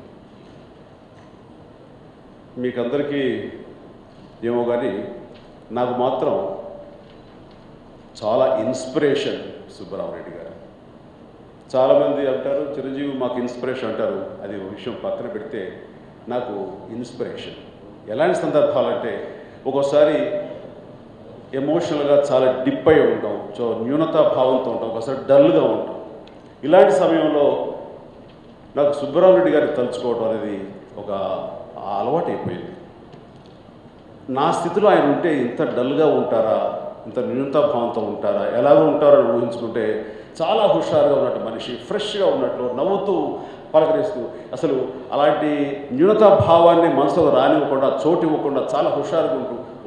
మీకందరికీ ఏమో కానీ నాకు మాత్రం చాలా ఇన్స్పిరేషన్ సుబ్బరామరెడ్డి గారు చాలామంది అంటారు చిరంజీవి మాకు ఇన్స్పిరేషన్ అంటారు అది ఒక విషయం పక్కన పెడితే నాకు ఇన్స్పిరేషన్ ఎలాంటి సందర్భాలంటే ఒక్కోసారి ఎమోషనల్గా చాలా డిప్ అయి ఉంటాం సో న్యూనతా భావంతో ఉంటాం ఒకసారి డల్గా ఉంటాం ఇలాంటి సమయంలో నాకు సుబ్బరామరెడ్డి గారిని తలుచుకోవడం అనేది ఒక అలవాటు అయిపోయింది నా స్థితిలో ఆయన ఉంటే ఇంత డల్గా ఉంటారా ఇంత న్యూనతాభావంతో ఉంటారా ఎలాగో ఉంటారో అని ఊహించుకుంటే చాలా హుషారుగా ఉన్నట్టు మనిషి ఫ్రెష్గా ఉన్నట్లు నవ్వుతూ పలకరిస్తూ అసలు అలాంటి న్యూనతాభావాన్ని మనసులో రానివ్వకుండా చోటు ఇవ్వకుండా చాలా హుషారుగా ఉంటూ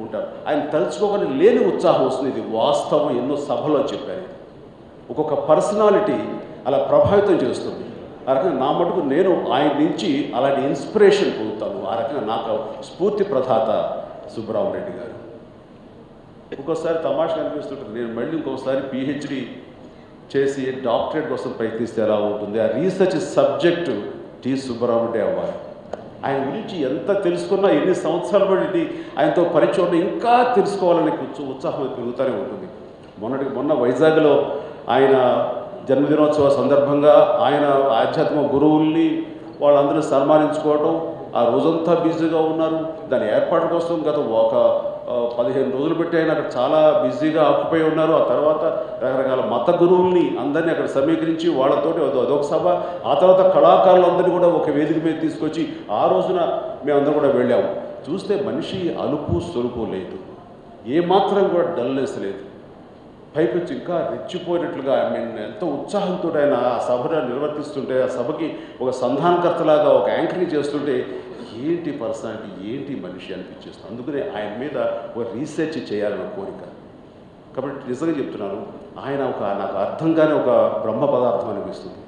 ఉంటారు ఆయన తలుచుకోగానే లేని ఉత్సాహం వస్తుంది ఇది వాస్తవం ఎన్నో సభలో చెప్పాను ఒక్కొక్క పర్సనాలిటీ అలా ప్రభావితం చేస్తుంది ఆ రకంగా నా మటుకు నేను ఆయన నుంచి అలాంటి ఇన్స్పిరేషన్ పొందుతాను ఆ రకంగా నాకు స్ఫూర్తి ప్రదాత సుబ్బరామరెడ్డి గారు ఒక్కోసారి తమాషా అనిపిస్తుంటుంది నేను మళ్ళీ ఇంకొకసారి పిహెచ్డి చేసి డాక్టరేట్ కోసం ప్రయత్నిస్తే ఎలా ఉంటుంది ఆ రీసెర్చ్ సబ్జెక్టు టి సుబ్బరామరెడ్డి అవ్వాలి ఆయన గురించి ఎంత తెలుసుకున్నా ఎన్ని సంవత్సరాలు బట్టి ఆయనతో పరిచయం ఉన్నా ఇంకా తెలుసుకోవాలనే ఉత్స- ఉత్సాహం పెరుగుతూనే ఉంటుంది మొన్నటి మొన్న వైజాగ్లో ఆయన జన్మదినోత్సవ సందర్భంగా ఆయన ఆధ్యాత్మిక గురువుల్ని వాళ్ళందరూ సన్మానించుకోవటం ఆ రోజంతా బిజీగా ఉన్నారు దాని ఏర్పాటు కోసం గత ఒక ఆ, పదిహేను రోజులు పెట్టి ఆయన అక్కడ చాలా బిజీగా ఆక్యుపై ఉన్నారు ఆ తర్వాత రకరకాల మత గురువుల్ని అందరినీ అక్కడ సమీకరించి వాళ్ళతోటి అదో- అదొక సభ ఆ తర్వాత కళాకారులందరినీ కూడా ఒక వేదిక మీద తీసుకొచ్చి ఆ రోజున మేమందరం కూడా వెళ్ళాము చూస్తే మనిషి అలుపు సొలుపు లేదు ఏమాత్రం కూడా డల్నెస్ లేదు పైకొచ్చి ఇంకా రెచ్చిపోయినట్లుగా ఐ మీన్ ఎంతో ఉత్సాహంతో ఆయన ఆ సభను నిర్వర్తిస్తుంటే ఆ సభకి ఒక సంధానకర్తలాగా ఒక యాంకరింగ్ చేస్తుంటే ఏంటి పర్సనాలిటీ ఏంటి మనిషి అనిపించేస్తుంది అందుకనే ఆయన మీద ఒక రీసెర్చ్ చేయాలన్న కోరిక కాబట్టి నిజంగా చెప్తున్నాను ఆయన ఒక నాకు అర్థం కాని ఒక బ్రహ్మ పదార్థం అనిపిస్తుంది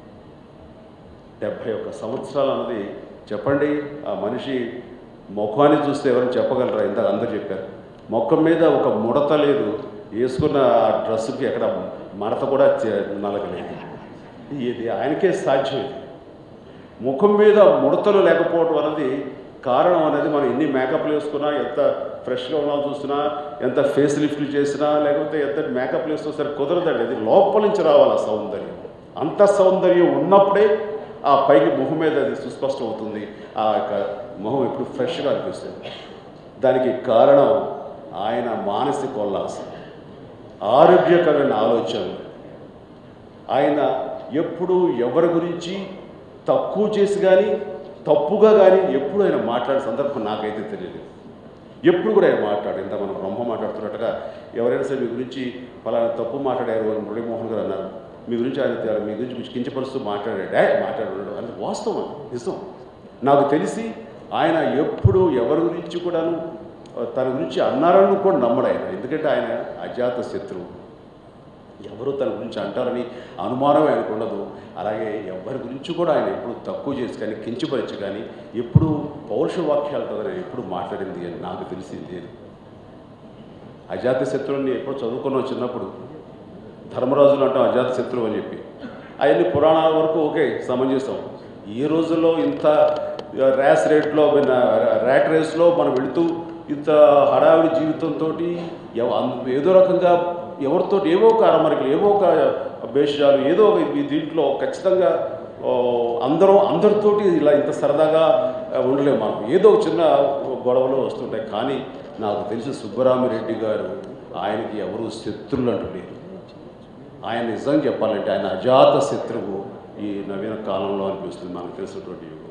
డెబ్భై ఒక్క సంవత్సరాలు అన్నది చెప్పండి ఆ మనిషి ముఖాన్ని చూస్తే ఎవరైనా చెప్పగలరా ఇందాక అందరూ చెప్పారు ముఖం మీద ఒక ముడత లేదు వేసుకున్న ఆ డ్రెస్సుకి ఎక్కడ మడత కూడా చే- నలగలేదు ఇది ఆయనకే సాధ్యం ఇది ముఖం మీద ముడతలు లేకపోవడం అనేది కారణం అనేది మనం ఎన్ని మేకప్లు వేసుకున్నా ఎంత ఫ్రెష్గా ఉన్నా చూసినా ఎంత ఫేస్ లిఫ్ట్లు చేసినా లేకపోతే ఎంత మేకప్లు వేసినా సరే కుదరదండి అది లోపల నుంచి రావాలి ఆ సౌందర్యం అంత సౌందర్యం ఉన్నప్పుడే ఆ పైకి మొహం మీద అది సుస్పష్టం అవుతుంది ఆ యొక్క మొహం ఎప్పుడు ఫ్రెష్గా అనిపిస్తుంది దానికి కారణం ఆయన మానసిక ఉల్లాసం ఆరోగ్యకరమైన ఆలోచనలు ఆయన ఎప్పుడు ఎవరి గురించి తక్కువ చేసి కానీ తప్పుగా కానీ ఎప్పుడు ఆయన మాట్లాడే సందర్భం నాకైతే తెలియదు ఎప్పుడు కూడా ఆయన మాట్లాడు ఇంత మనం బ్రహ్మ మాట్లాడుతున్నట్టుగా ఎవరైనా సరే మీ గురించి ఫలానా తప్పు మాట్లాడారు అని మురళీమోహన్ గారు అన్నారు మీ గురించి ఆయన తె- మీ గురించి కించపరుస్తూ మాట్లాడాడు "ఏ, మాట్లాడాడు అది వాస్తవం అది, నిజం నాకు తెలిసి ఆయన ఎప్పుడు ఎవరి గురించి కూడాను ఆ, తన గురించి అన్నారని కూడా నమ్మడు ఆయన ఎందుకంటే ఆయన అజాత శత్రువు ఎవరు తన గురించి అంటారని అనుమానం ఆయనకు ఉండదు అలాగే ఎవరి గురించి కూడా ఆయన ఎప్పుడు తక్కువ చేసి కానీ కించపరిచి కానీ ఎప్పుడు పౌరుష వాక్యాలతో ఆయన ఎప్పుడు మాట్లాడింది అని నాకు తెలిసింది అని అజాత శత్రువుని ఎప్పుడు చదువుకున్నాం చిన్నప్పుడు ధర్మరాజులు అంటాం అజాత శత్రువు అని చెప్పి అవన్నీ పురాణాల వరకు ఓకే సమంజసం ఈ రోజుల్లో ఇంత ర్యాస్ రేట్లో ర్యాట్ రేస్లో మనం వెళుతూ ఇంత హడావిడి జీవితంతో ఏదో రకంగా ఎవరితో ఏవో ఒక అరమరికలు ఏవో ఒక భేషాలు ఏదో ఒక ఈ దీంట్లో ఖచ్చితంగా ఓ, అందరూ అందరితోటి ఇలా ఇంత సరదాగా ఆ, ఉండలేము మనం ఏదో ఒక చిన్న గొడవలు వస్తుంటాయి కానీ నాకు తెలిసి సుబ్బరామిరెడ్డి గారు ఆయనకి ఎవరు శత్రులు అంటూ లేరు ఆయన నిజం చెప్పాలంటే ఆయన అజాత శత్రువు ఈ నవీన కాలంలో అనిపిస్తుంది మనకు తెలిసినటువంటి యుగం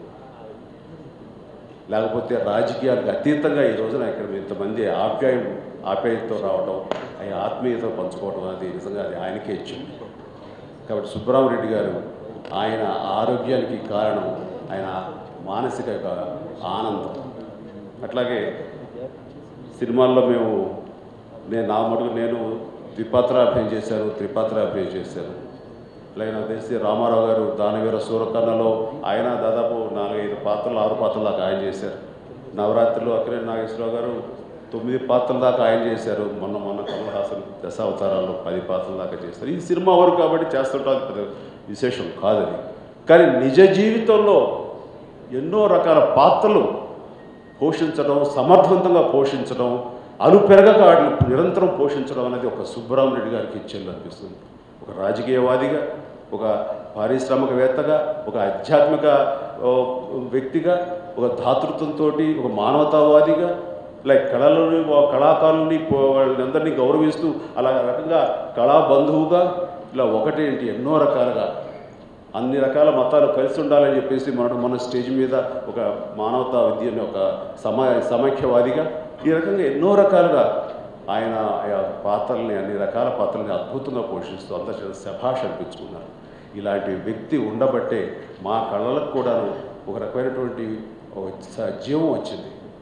లేకపోతే రాజకీయాలకు అతీతంగా ఈ రోజున ఇక్కడ ఇంతమంది ఆప్యాయం ఆప్యాయతతో రావడం ఆయన ఆత్మీయత పంచుకోవడం అది నిజంగా అది ఆయనకే ఇచ్చింది కాబట్టి సుబ్బరామరెడ్డి గారు ఆయన ఆరోగ్యానికి కారణం ఆయన మానసిక యొక్క ఆనందం అట్లాగే సినిమాల్లో మేము నేను నా మటుకు నేను ద్విపాత్రాభినయం చేశాను త్రిపాత్రాభినయం చేశాను అలాగే నాకు తెలిసి రామారావు గారు దానవీర సూరకర్ణలో ఆయన దాదాపు నాలుగైదు పాత్రలు ఆరు పాత్రల దాకా ఆయన చేశారు నవరాత్రిలో అక్కడే నాగేశ్వరరావు గారు తొమ్మిది పాత్రల దాకా ఆయన చేశారు మొన్న మొన్న కమల్ హాసన్ దశావతారాల్లో పది పాత్రల దాకా చేశారు ఈ సినిమా వరకు కాబట్టి చేస్తుంటారు అది పెద్ద విశేషం కాదని కానీ నిజ జీవితంలో ఎన్నో రకాల పాత్రలు పోషించడం సమర్థవంతంగా పోషించడం అను పెరగక వాటిని నిరంతరం పోషించడం అనేది ఒక సుబ్బరామరెడ్డి గారికి ఇచ్చేది అనిపిస్తుంది ఒక రాజకీయవాదిగా ఒక పారిశ్రామికవేత్తగా ఒక ఆధ్యాత్మిక ఓ, వ్యక్తిగా ఒక ధాతృత్వంతో ఒక మానవతావాదిగా లైక్ కళలని వా- కళాకారుల్ని పో- వాళ్ళందరినీ గౌరవిస్తూ అలా రకంగా కళా బంధువుగా ఇలా ఒకటేంటి ఎన్నో రకాలుగా అన్ని రకాల మతాలు కలిసి ఉండాలని చెప్పేసి మన మన స్టేజ్ మీద ఒక మానవతా విద్యని ఒక సమా సమైక్యవాదిగా ఈ రకంగా ఎన్నో రకాలుగా ఆయన ఆ పాత్రల్ని అన్ని రకాల పాత్రల్ని అద్భుతంగా పోషిస్తూ అంత శభాష్ అనిపించుకున్నారు ఇలాంటి వ్యక్తి ఉండబట్టే మా కళ్ళలకు కూడాను ఒక రకమైనటువంటి ఒక స- జీవం వచ్చింది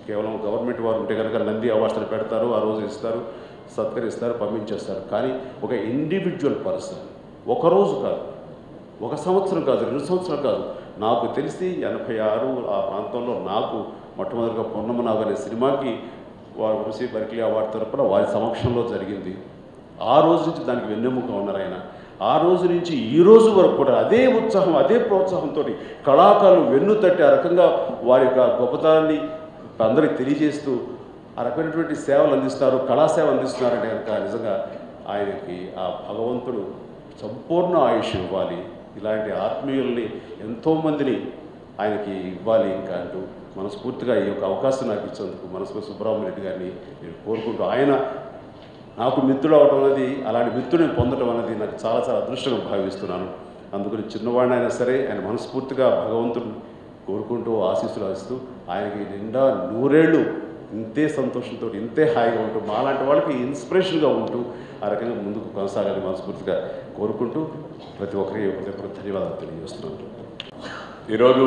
కేవలం గవర్నమెంట్ వారు ఉంటే కనుక నంది అవార్డ్స్ని పెడతారు ఆ రోజు ఇస్తారు సత్కరిస్తారు పంపించేస్తారు కానీ ఒక ఇండివిజువల్ పర్సన్ ఒక రోజు కాదు ఒక సంవత్సరం కాదు రెండు సంవత్సరాలు కాదు నాకు తెలిసి ఎనభై ఆరు ఆ ప్రాంతంలో నాకు మొట్టమొదటిగా పొన్నమ నాగు అనే సినిమాకి వారు రుసి బర్కిలీ అవార్డు తరపున వారి సమక్షంలో జరిగింది ఆ రోజు నుంచి దానికి వెన్నెముక ఉన్నారు ఆయన ఆ రోజు నుంచి ఈ రోజు వరకు కూడా అదే ఉత్సాహం అదే ప్రోత్సాహంతో కళాకారులు వెన్ను తట్టి ఆ రకంగా వారి యొక్క గొప్పతనాన్ని అందరికి తెలియజేస్తూ ఆ రకమైనటువంటి సేవలు అందిస్తారు కళాసేవ అందిస్తున్నారంటే కనుక నిజంగా ఆయనకి ఆ భగవంతుడు సంపూర్ణ ఆయుష్ ఇవ్వాలి ఇలాంటి ఆత్మీయుల్ని ఎంతోమందిని ఆయనకి ఇవ్వాలి ఇంకా అంటూ మనస్ఫూర్తిగా ఈ యొక్క అవకాశం నాకు ఇచ్చేందుకు మనస్ఫూర్తి సుబ్రహ్మణ్య రెడ్డి గారిని నేను కోరుకుంటూ ఆయన నాకు మిత్రుడు అవడం అనేది అలాంటి మిత్రుడిని పొందడం అనేది నాకు చాలా చాలా అదృష్టంగా భావిస్తున్నాను అందుకని చిన్నవాడిని అయినా సరే ఆయన మనస్ఫూర్తిగా భగవంతుడిని కోరుకుంటూ ఆశీస్సులు ఇస్తూ ఆయనకి నిండా నూరేళ్ళు ఇంతే సంతోషంతో ఇంతే హాయిగా ఉంటూ మాలాంటి వాళ్ళకి ఇన్స్పిరేషన్గా ఉంటూ ఆ రకంగా ముందుకు కొనసాగాలని మనస్ఫూర్తిగా కోరుకుంటూ ప్రతి ఒక్కరికి ప్రతి ఒక్కరికి ధన్యవాదాలు తెలియజేస్తున్నాను ఈరోజు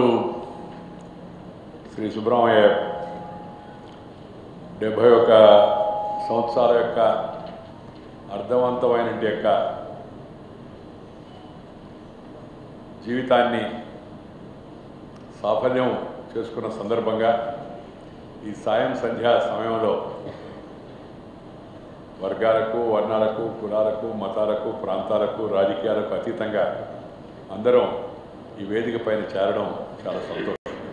శ్రీ సుబ్రహ్మణ్య డెబ్భై ఒక సంవత్సరాల యొక్క అర్థవంతమైన యొక్క జీవితాన్ని సాఫల్యం చేసుకున్న సందర్భంగా ఈ సాయం సంధ్యా సమయంలో వర్గాలకు వర్ణాలకు కులాలకు మతాలకు ప్రాంతాలకు రాజకీయాలకు అతీతంగా అందరం ఈ వేదిక పైన చేరడం చాలా సంతోషం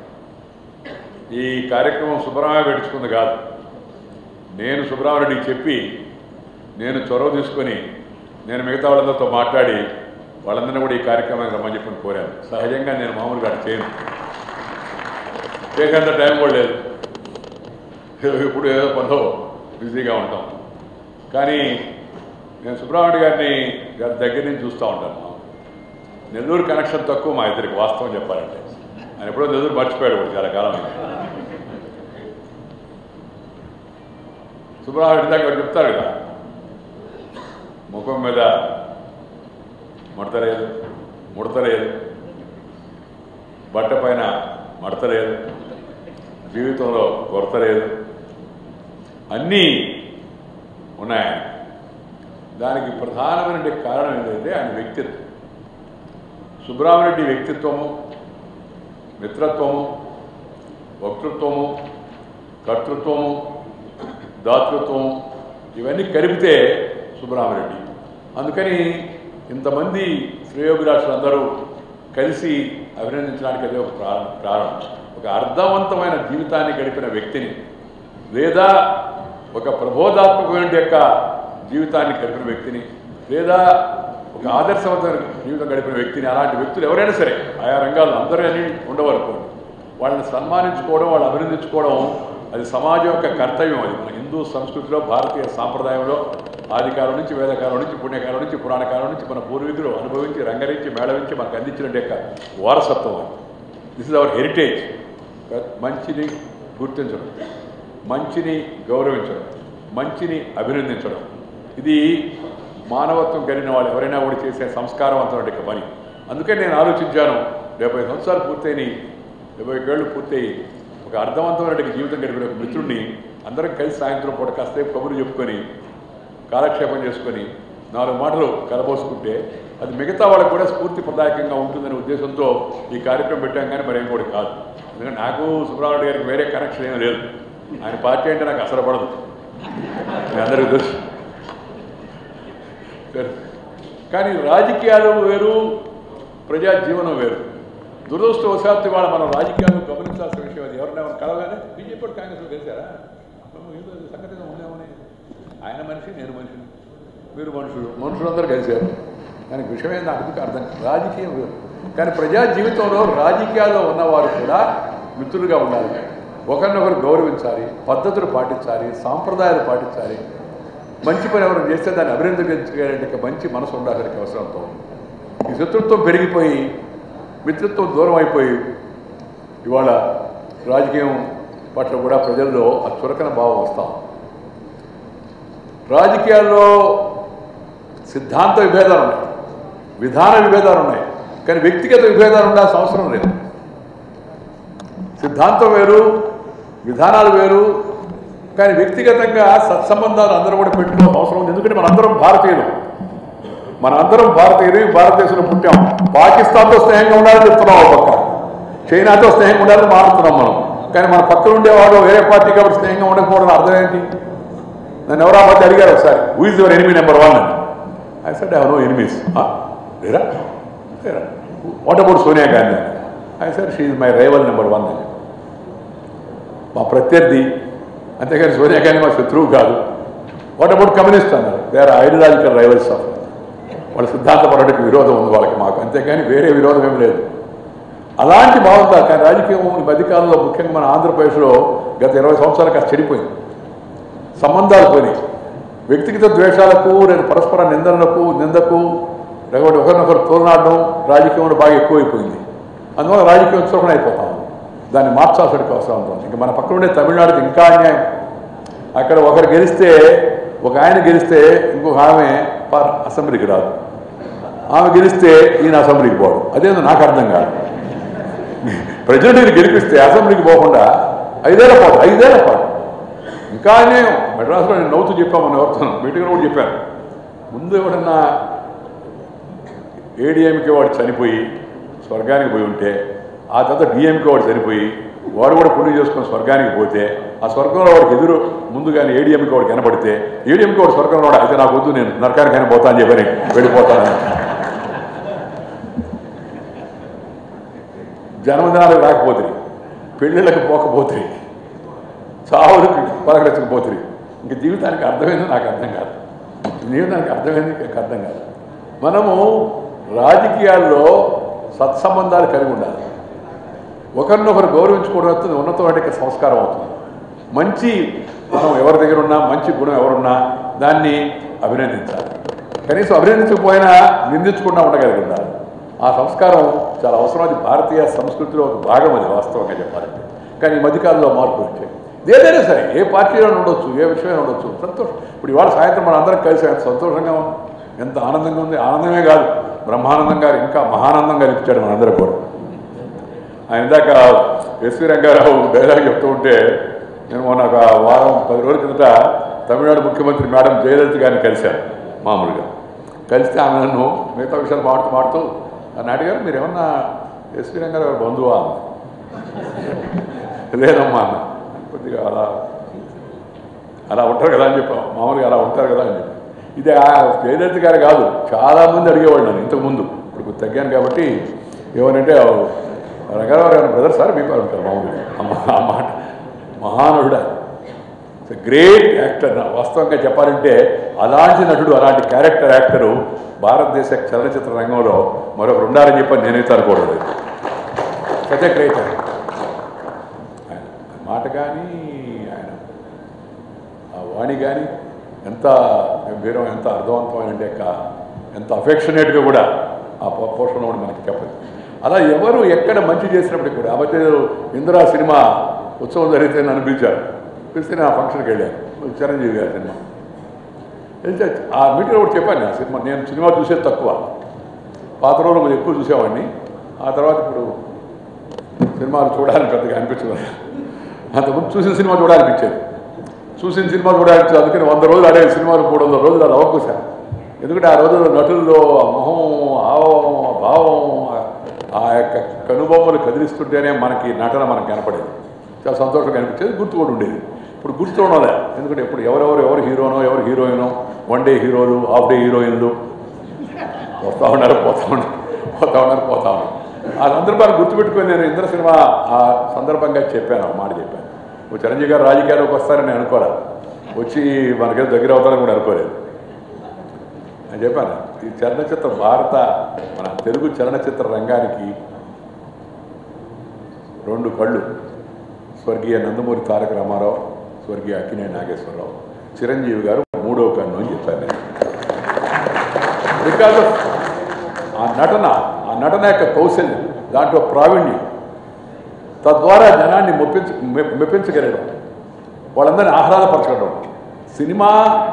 ఈ కార్యక్రమం సుబ్రహ్మణ్య పెట్టుకుంది కాదు నేను సుబ్రహ్మణ్యుడికి చెప్పి నేను చొరవ తీసుకొని నేను మిగతా వాళ్ళందరితో మాట్లాడి వాళ్ళందరినీ కూడా ఈ కార్యక్రమానికి రమ్మని చెప్పని కోరాను సహజంగా నేను మామూలుగా అటు చేయను చేసేంత టైం కూడా లేదు ఇప్పుడు ఏదో పనిలో బిజీగా ఉంటాం కానీ నేను సుబ్రహ్మణ్య గారిని గారి దగ్గర నుంచి చూస్తూ ఉంటాను నెల్లూరు కనెక్షన్ తక్కువ మా ఇద్దరికి వాస్తవం చెప్పాలంటే ఆయన ఎప్పుడో నెల్లూరు మర్చిపోయాడు కూడా చాలా కాలం అయింది. సుబ్రహ్మణ్యుడి దాకా ఒకటి చెప్తారు కదా ముఖం మీద ముడత లేదు ముడత లేదు బట్ట పైన మడత లేదు జీవితంలో కొరత లేదు అన్నీ ఉన్నాయి ఆయన. దానికి ప్రధానమైన కారణం ఏంటంటే ఆయన వ్యక్తిత్వం సుబ్రహ్మణ్యుడి వ్యక్తిత్వము మిత్రత్వము వక్తృత్వము కర్తృత్వము దాతృత్వము ఇవన్నీ కలిపితే సుబ్రహ్మణ్యుడి అందుకని ఇంతమంది శ్రేయోభిలాషులందరూ కలిసి అభినందించడానికి అదే ఒక ప్రారం ప్రారంభం ఒక అర్థవంతమైన జీవితాన్ని గడిపిన వ్యక్తిని లేదా ఒక ప్రబోధాత్మకమైన యొక్క జీవితాన్ని గడిపిన వ్యక్తిని లేదా ఒక ఆదర్శవంతమైన జీవితం గడిపిన వ్యక్తిని అలాంటి వ్యక్తులు ఎవరైనా సరే ఆయా రంగాల్లో అందరూ అని ఉండవనుకోండి వాళ్ళని సన్మానించుకోవడం వాళ్ళు అభినందించుకోవడం అది సమాజం యొక్క కర్తవ్యం అది మన హిందూ సంస్కృతిలో భారతీయ సాంప్రదాయంలో ఆదికాలం నుంచి వేదకాలం నుంచి పుణ్యకాలం నుంచి పురాణకాలం నుంచి మన పూర్వీకులు అనుభవించి రంగరించి మేళవించి మనకు అందించిన యొక్క వారసత్వం అది దిస్ ఇస్ అవర్ హెరిటేజ్ మంచిని గుర్తించడం మంచిని గౌరవించడం మంచిని అభినందించడం ఇది మానవత్వం కలిగిన వాళ్ళు ఎవరైనా కూడా చేసే సంస్కారవంతమైన పని అందుకే నేను ఆలోచించాను డెబ్బై సంవత్సరాలు పూర్తయినాయి డెబ్బై ఏళ్ళు పూర్తయి ఒక అర్థవంతమైన జీవితం గడిపిన ఒక మిత్రుడిని అందరం కలిసి సాయంత్రం పూట కాసేపు కబుర్లు చెప్పుకొని కాలక్షేపం చేసుకొని నాలుగు మాటలు కలబోసుకుంటే అది మిగతా వాళ్ళకు కూడా స్ఫూర్తిప్రదాయకంగా ఉంటుందనే ఉద్దేశంతో ఈ కార్యక్రమం పెట్టాం కానీ మరేం కూడా కాదు ఎందుకంటే నాకు సుబ్రహ్మణ్య గారికి వేరే కనెక్షన్ ఏం లేదు ఆయన పార్టీ అంటే నాకు అసలు పడదు మీ అందరికీ తెలుసు తెలుసు. కానీ రాజకీయాలు వేరు ప్రజా జీవనం వేరు దురదృష్టవశాత్తు ఇవాళ మనం రాజకీయాలు గమనించాల్సిన విషయం అది ఎవరినైనా కలవగానే బీజేపీ కాంగ్రెస్ కలిసారా ఏదో సంగతిగా ఉండేమని ఆయన మనిషి నేను మనిషిని మీరు మనుషులు మనుషులందరూ కలిశారు దానికి విషయం ఏంది నాకు అర్థం కాదు. రాజకీయం వేరు కానీ ప్రజా జీవితంలో రాజకీయాల్లో ఉన్నవారు కూడా మిత్రులుగా ఉండాలి ఒకరినొకరు గౌరవించాలి పద్ధతులు పాటించాలి సాంప్రదాయాలు పాటించాలి మంచి పని ఎవరు చేస్తే దాన్ని అభినందించగలిగే మంచి మనసు ఉండాలని అవసరంతో ఈ శత్రుత్వం పెరిగిపోయి మిత్రత్వం దూరం అయిపోయి ఇవాళ రాజకీయం పట్ల కూడా ప్రజల్లో ఆ చురకన భావం వస్తాం రాజకీయాల్లో సిద్ధాంత విభేదాలు ఉన్నాయి విధాన విభేదాలు ఉన్నాయి కానీ వ్యక్తిగత విభేదాలు ఉండాల్సిన అవసరం లేదు సిద్ధాంతం వేరు విధానాలు వేరు కానీ వ్యక్తిగతంగా సత్సంబంధాలు అందరూ కూడా పెట్టుకోవడం అవసరం ఉంది ఎందుకంటే మనందరం భారతీయులు మనందరం భారతీయులు భారతదేశంలో పుట్టాం పాకిస్తాన్తో స్నేహంగా ఉండాలని చెప్తున్నాం ఒక పక్క చైనాతో స్నేహంగా ఉండాలని మారుతున్నాం మనం కానీ మన పక్కన ఉండేవాడు వేరే పార్టీ కాబట్టి స్నేహంగా ఉండకపోవడం అర్థం ఏంటి నన్ను ఎవరో మధ్య అడిగారు ఒకసారి who is your enemy number one అని I said I no enemies లేరా లేరా what about Sonia Gandhi I said she is my rival number one అని మా ప్రత్యర్థి అంతేగాని సోనియా గాంధీ మా శత్రువు కాదు వాట్ అబౌట్ కమ్యూనిస్ట్ అన్నారు they are ideological rivals of వాళ్ళ సిద్ధాంతపరుడికి విరోధం ఉంది వాళ్ళకి మాకు అంతేగాని వేరే విరోధం ఏం లేదు అలాంటి భావంతో కానీ రాజకీయం ఈ మధ్యకాలంలో ముఖ్యంగా మన ఆంధ్రప్రదేశ్లో గత ఇరవై సంవత్సరాలు కాస్త చెడిపోయింది సంబంధాలు పోయినాయి వ్యక్తిగత ద్వేషాలకు లేదా పరస్పర నిందనలకు నిందకు లేకపోతే ఒకరినొకరు తోలనాడడం రాజకీయంలో బాగా ఎక్కువైపోయింది అందువల్ల రాజకీయం ఉత్సవం అయిపోతాం దాన్ని మార్చాల్సిన అవసరం ఉంటుంది ఇంకా మన పక్కన ఉండే తమిళనాడుకి ఇంకా అన్యాయం అక్కడ ఒకరు గెలిస్తే ఒక ఆయన గెలిస్తే ఇంకొక ఆమె పర్ అసెంబ్లీకి రాదు ఆమె గెలిస్తే ఈయన అసెంబ్లీకి పోవడం అదేందో నాకు అర్థం కాదు ప్రెసిడెంట్ని గెలిపిస్తే అసెంబ్లీకి పోకుండా ఐదేళ్ల పాటు ఐదేళ్ల పాటు ఇంకా అన్యాయం మెడ్రాస్లో నేను నవ్వుతూ చెప్పామని ఎవరితో మీటింగ్లో కూడా చెప్పాను ముందు ఎవడన్నా ఏడీఎంకే వాడు చనిపోయి స్వర్గానికి పోయి ఉంటే ఆ తర్వాత డిఎంకే వాడు చనిపోయి వాడు కూడా పుణ్యం చేసుకొని స్వర్గానికి పోతే ఆ స్వర్గంలో వాడికి ఎదురు ముందుగానే ఏడీఎంకి వాడు కనబడితే ఏడీఎంకి వాడు స్వర్గంలో వాడు అయితే నాకు వద్దు నేను నరకానికైనా పోతా అని చెప్పని వెళ్ళిపోతానని జన్మదినాలకు రాకపోతుంది పెళ్ళిళ్ళకి పోకపోతుంది చావులకు పలకరించకపోతుంది ఇంక జీవితానికి అర్థమైంది నాకు అర్థం కాదు జీవితానికి అర్థమైంది నాకు అర్థం కాదు మనము రాజకీయాల్లో సత్సంబంధాలు కలిగి ఉండాలి ఒకరినొకరు గౌరవించుకోవడం అవుతుంది ఉన్నతమైన సంస్కారం అవుతుంది మంచి మనం ఎవరి దగ్గర ఉన్నా మంచి గుణం ఎవరున్నా దాన్ని అభినందించాలి కనీసం అభినందించకపోయినా నిందించకుండా ఉండగలిగి ఉండాలి ఆ సంస్కారం చాలా అవసరం అది భారతీయ సంస్కృతిలో ఒక భాగం అది వాస్తవంగా చెప్పాలంటే కానీ ఈ మధ్యకాలంలో మార్పులు వచ్చాయి ఏదైనా సరే ఏ పార్టీలో ఉండొచ్చు ఏ విషయమైనా ఉండొచ్చు సంతోషం ఇప్పుడు ఇవాళ సాయంత్రం మన అందరం కలిసి ఎంత సంతోషంగా ఉంది ఎంత ఆనందంగా ఉంది ఆనందమే కాదు బ్రహ్మానందం గారు ఇంకా మహానందం గారు ఇచ్చాడు మనందరూ కూడా ఆయన ఇందాక ఎస్వి రంగారావు డైలాగ్ చెప్తూ ఉంటే నేను మొన్న ఒక వారం పది రోజుల కిందట తమిళనాడు ముఖ్యమంత్రి మేడం జయలలిత గారిని కలిశాను మామూలుగా కలిస్తే ఆమె నన్ను మిగతా విషయాలు మాడుతూ మాడుతూ నన్ను అడిగారు మీరు ఏమన్నా ఎస్వి రంగారావు గారు బంధువా అన్న లేదమ్మా అన్న కొద్దిగా అలా అలా ఉంటారు కదా అని చెప్పాం మామూలుగా అలా ఉంటారు కదా అని చెప్పి ఇది ఆ జయలలిత గారు కాదు చాలామంది అడిగేవాళ్ళు నన్ను ఇంతకుముందు ఇప్పుడు తగ్గాను కాబట్టి ఏమనంటే రంగారావు గారు బ్రదర్ సార్ మీకు అంటారు మామూలుగా అమ్మ ఆ మాట మహానటుడు గ్రేట్ యాక్టర్ వాస్తవంగా చెప్పాలంటే అలాంటి నటుడు అలాంటి క్యారెక్టర్ యాక్టరు భారతదేశ చలనచిత్ర రంగంలో మరొకరు ఉండాలని చెప్పి నేనైతే అనుకోవడం సచ్ గ్రేట్ ఆయన మాట కానీ ఆయన ఆ వాణి కానీ ఎంత గంభీరం ఎంత అర్థవంతమైన అంటే ఎంత అఫెక్షనేట్గా కూడా ఆ పో- పోషణ కూడా మనకి చెప్పదు అలా ఎవరు ఎక్కడ మంచి చేసినప్పటికీ కూడా అవతే ఇందిరా సినిమా ఉత్సవం జరిగితే నన్ను పిలిచారు పిలిస్తే నేను ఆ ఫంక్షన్కి వెళ్ళాను చిరంజీవి గారి సినిమా వెళ్తే ఆ మీటింగ్లో కూడా చెప్పాను ఆ సినిమా నేను సినిమా చూసేది తక్కువ పాత రోజులు కొంచెం ఎక్కువ చూసేవాడిని ఆ తర్వాత ఇప్పుడు సినిమాలు చూడాలని పెద్దగా అనిపించదు అంతకుముందు చూసిన సినిమా చూడాలనిపించేది చూసిన సినిమా చూడాలనిపించేది అందుకని వంద రోజులు ఆడే సినిమాలు మూడు వందల రోజులు అది అవకాశం ఎందుకంటే ఆ రోజుల్లో నటుల్లో ఆ మొహం ఆవం ఆ భావం ఆ- ఆ యొక్క కనుబొమ్మలు కదిలిస్తుంటేనే మనకి నటన మనకు కనపడేది చాలా సంతోషంగా అనిపించేది గుర్తు కూడా ఉండేది ఇప్పుడు గుర్తు ఉండలే ఎందుకంటే ఇప్పుడు ఎవరెవరు ఎవరు హీరోనో ఎవరు హీరోయినో వన్ డే హీరోలు హాఫ్ డే హీరోయిన్లు వస్తూ ఉన్నారు పోతా ఉన్నారు పోతా ఉన్నారు పోతా ఉన్నారు ఆ సందర్భాన్ని గుర్తుపెట్టుకొని నేను ఇంద్ర సినిమా ఆ సందర్భంగా చెప్పాను ఒక మాట చెప్పాను ఓ చిరంజీవి గారు రాజకీయాల్లోకి వస్తారని నేను అనుకోరా వచ్చి మనకేదో దగ్గర అవుతారని కూడా అనుకోలేదు అని చెప్పాను ఈ చలనచిత్ర భారత మన తెలుగు చలనచిత్ర రంగానికి రెండు కళ్ళు స్వర్గీయ నందమూరి తారక రామారావు స్వర్గీయ అక్కినే నాగేశ్వరరావు చిరంజీవి గారు మూడవ కన్ను అని చెప్పాను నేను బికాజ్ ఆఫ్ ఆ నటన ఆ నటన యొక్క కౌశల్యం దాంట్లో ప్రావీణ్యం తద్వారా జనాన్ని మొప్పించ మె- మెప్పించగలగడం వాళ్ళందరినీ ఆహ్లాదపరచడం సినిమా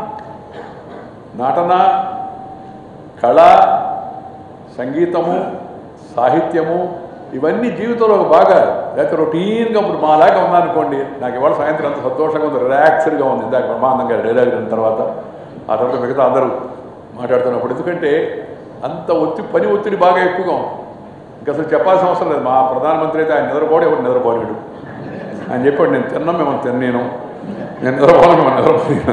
నటన కళ సంగీతము సాహిత్యము ఇవన్నీ జీవితంలో ఒక భాగాలు లేకపోతే రొటీన్గా ఇప్పుడు మాలాగా ఉందనుకోండి నాకు ఇవాళ సాయంత్రం అంత సంతోషంగా ఉంది రిలాక్స్డ్గా ఉంది ఇందాక బ్రహ్మాండంగా డైలాగ్ విన్న తర్వాత ఆ తర్వాత మిగతా అందరూ మాట్లాడుతున్నప్పుడు ఎందుకంటే అంత ఒత్తి పని ఒత్తిడి బాగా ఎక్కువగా ఉంది ఇంకా అసలు చెప్పాల్సిన అవసరం లేదు మా ప్రధానమంత్రి అయితే ఆయన నిద్రపోడు ఎవరు నిద్రపోలేడు ఆయన చెప్పాడు నేను తిన్నాం మేము తిన్నాను నేను నిద్రపోను మేము నిద్రపోలేను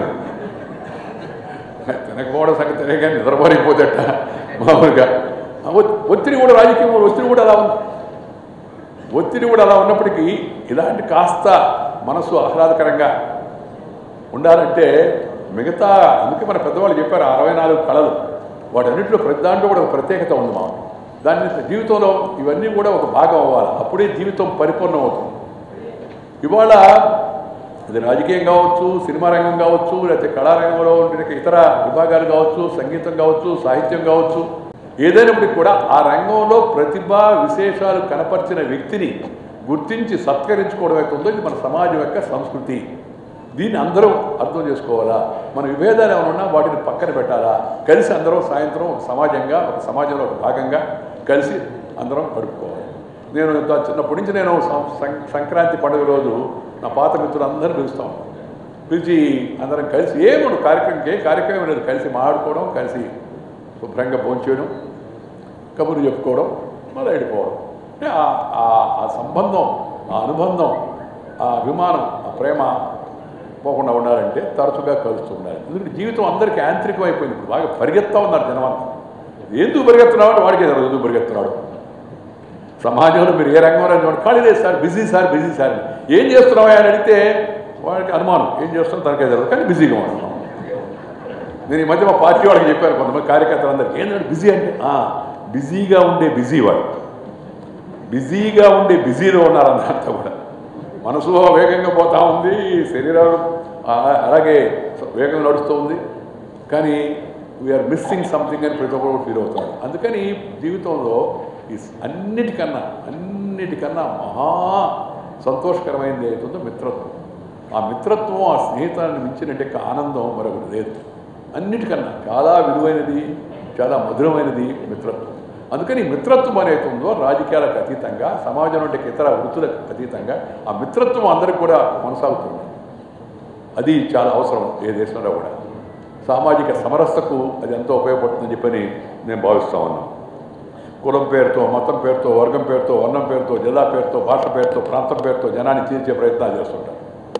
తినకపోవడం సంగతి తినే కానీ నిద్రపోలేకపోతేట మామూలుగా ఆ ఒత్- ఒత్తిడి కూడా రాజకీయం ఒత్తిడి కూడా అలా ఉంది ఒత్తిడి కూడా అలా ఉన్నప్పటికీ ఇలాంటి కాస్త మనసు ఆహ్లాదకరంగా ఉండాలంటే మిగతా అందుకే మన పెద్దవాళ్ళు చెప్పారు అరవై నాలుగు కళలు వాటన్నిటిలో ప్రతి దాంట్లో కూడా ఒక ప్రత్యేకత ఉంది మా దాన్ని జీవితంలో ఇవన్నీ కూడా ఒక భాగం అవ్వాలి అప్పుడే జీవితం పరిపూర్ణం అవుతుంది ఇవాళ అది రాజకీయం కావచ్చు సినిమా రంగం కావచ్చు లేకపోతే కళారంగంలో ఉండే ఇతర విభాగాలు కావచ్చు సంగీతం కావచ్చు సాహిత్యం కావచ్చు ఏదైనప్పటికీ కూడా ఆ రంగంలో ప్రతిభ విశేషాలు కనపరిచిన వ్యక్తిని గుర్తించి సత్కరించుకోవడం అయితే ఉందో ఇది మన సమాజం యొక్క సంస్కృతి దీన్ని అందరం అర్థం చేసుకోవాలా మన విభేదాలు ఏమైనా ఉన్నా వాటిని పక్కన పెట్టాలా కలిసి అందరం సాయంత్రం ఒక సమాజంగా ఒక సమాజంలో ఒక భాగంగా కలిసి అందరం గడుపుకోవాలి నేను ఇంత చిన్నప్పటి నుంచి నేను సం- సం- సంక్రాంతి పండుగ రోజు నా పాత మిత్రులందరూ పిలుస్తాం పిలిచి అందరం కలిసి ఏముండు కార్యక్రమం ఏ కార్యక్రమం లేదు కలిసి మాట్లాడుకోవడం కలిసి శుభ్రంగా భోంచేయడం కబుర్లు చెప్పుకోవడం మళ్ళీ వెళ్ళిపోవడం అంటే ఆ- ఆ- ఆ సంబంధం ఆ అనుబంధం ఆ అభిమానం ఆ ప్రేమ పోకుండా ఉండాలంటే తరచుగా కలుస్తూ ఉండాలి ఎందుకంటే జీవితం అందరికీ యాంత్రికం అయిపోయింది ఇప్పుడు బాగా పరిగెత్తా ఉన్నారు జనమంతా ఎందుకు పరిగెత్తున్నాడు అంటే వాడికే తెలియదు ఎందుకు పరిగెత్తున్నాడు సమాజంలో మీరు ఏ రంగంలో చూడండి ఖాళీ లేదు sir busy sir busy sir అని. ఏం చేస్తున్నావా అని అడిగితే వాడికి అనుమానం ఏం చేస్తున్నాం తనకే తెలియదు కానీ బిజీగా ఉంటున్నాం నేను ఈ మధ్య మా పార్టీ వాళ్ళకి చెప్పాను కొంతమంది కార్యకర్తలందరికీ ఏంటంటే బిజీ అంటే "ఆ, బిజీగా ఉండే బిజీ వాడు బిజీగా ఉండే బిజీలో ఉన్నారు అందరంతా కూడా మనసు వేగంగా పోతా ఉంది శరీరం ఆ- అలాగే వేగంగా నడుస్తూ ఉంది కానీ వీఆర్ మిస్సింగ్ సంథింగ్ అని ప్రతి ఒక్కరు ఫీల్ అవుతున్నారు అందుకని జీవితంలో ఈ అన్నిటికన్నా అన్నిటికన్నా మహా సంతోషకరమైనది ఏదైతుందో మిత్రత్వం ఆ మిత్రత్వం ఆ స్నేహితాన్ని మించినట్టు ఆనందం మరొకటి లేదు అన్నిటికన్నా చాలా విలువైనది చాలా మధురమైనది మిత్రత్వం అందుకని ఈ మిత్రత్వం అనేది ఉందో రాజకీయాలకు అతీతంగా సమాజం వంటి ఇతర వృత్తులకు అతీతంగా ఆ మిత్రత్వం అందరికి కూడా కొనసాగుతుంది అది చాలా అవసరం ఏ దేశంలో కూడా సామాజిక సమరసతకు అది ఎంతో ఉపయోగపడుతుందని చెప్పని నేను భావిస్తా ఉన్నాను కులం పేరుతో మతం పేరుతో వర్గం పేరుతో వర్ణం పేరుతో జిల్లా పేరుతో భాష పేరుతో ప్రాంతం పేరుతో జనాన్ని తీర్చే ప్రయత్నాలు చేస్తుంటారు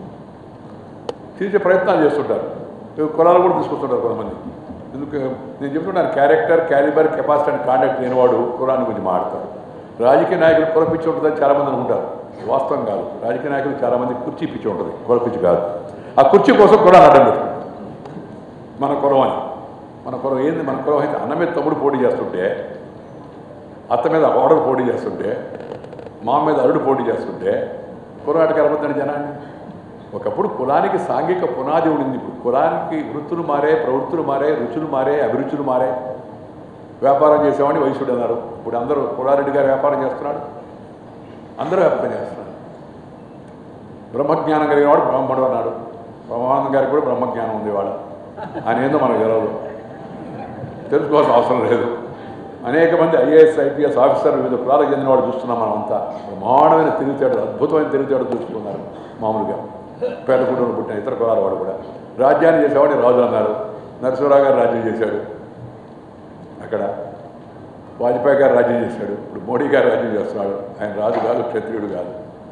తీర్చే ప్రయత్నాలు చేస్తుంటారు ఇవి కులాలు కూడా తీసుకొస్తుంటారు కొంతమంది ఎందుకు నేను చెప్తున్నాను character calibre capacity and conduct లేనివాడు కులాన్ని గురించి మాట్లాడతారు రాజకీయ నాయకులు కుల పిచ్చి ఉంటుందని చాలామంది అనుకుంటారు వాస్తవం కాదు రాజకీయ నాయకులు చాలామంది కుర్చీ పిచ్చి ఉంటుంది కుల పిచ్చి కాదు ఆ కుర్చీ కోసం కులాన్ని అడ్డం పెట్టుకుంటారు మన కులం అని మన కులం ఏంది మన కులం అయితే అన్న మీద తమ్ముడు పోటీ చేస్తుంటే అత్త మీద ఓడలు పోటీ చేస్తుంటే మా మీద అరుడు పోటీ చేస్తుంటే కులానికి అరవద్దని జనాన్ని ఒకప్పుడు కులానికి సాంఘిక పునాది ఉండింది ఇప్పుడు కులానికి వృత్తులు మారే ప్రవృత్తులు మారే రుచులు మారే అభిరుచులు మారే వ్యాపారం చేసేవాడిని వైశ్యుడు అన్నారు ఇప్పుడు అందరూ కులారెడ్డి గారు వ్యాపారం చేస్తున్నాడు అందరూ వ్యాపారం చేస్తున్నారు బ్రహ్మజ్ఞానం కలిగిన వాడు బ్రాహ్మణుడు అన్నాడు బ్రహ్మానందం గారికి కూడా బ్రహ్మజ్ఞానం ఉంది వాడు ఆయన ఏందో మనకు తెలియదు తెలుసుకోవాల్సిన అవసరం లేదు అనేక మంది ఐఏఎస్ ఐపీఎస్ ఆఫీసర్ వివిధ కులాలకు చెందిన వాడు చూస్తున్నాం మనం అంతా బ్రహ్మాండమైన తెలివితేటలు అద్భుతమైన తెలివితేటలు చూసుకున్నారు మామూలుగా పేద కుటుంబంలో పుట్టిన ఇతర కులాల వాడు కూడా రాజ్యాన్ని చేసేవాడిని రాజు అన్నారు నరసింహరావు గారు రాజ్యం చేశాడు అక్కడ వాజ్పేయి గారు రాజ్యం చేశాడు ఇప్పుడు మోడీ గారు రాజ్యం చేస్తున్నాడు ఆయన రాజు కాదు క్షత్రియుడు కాదు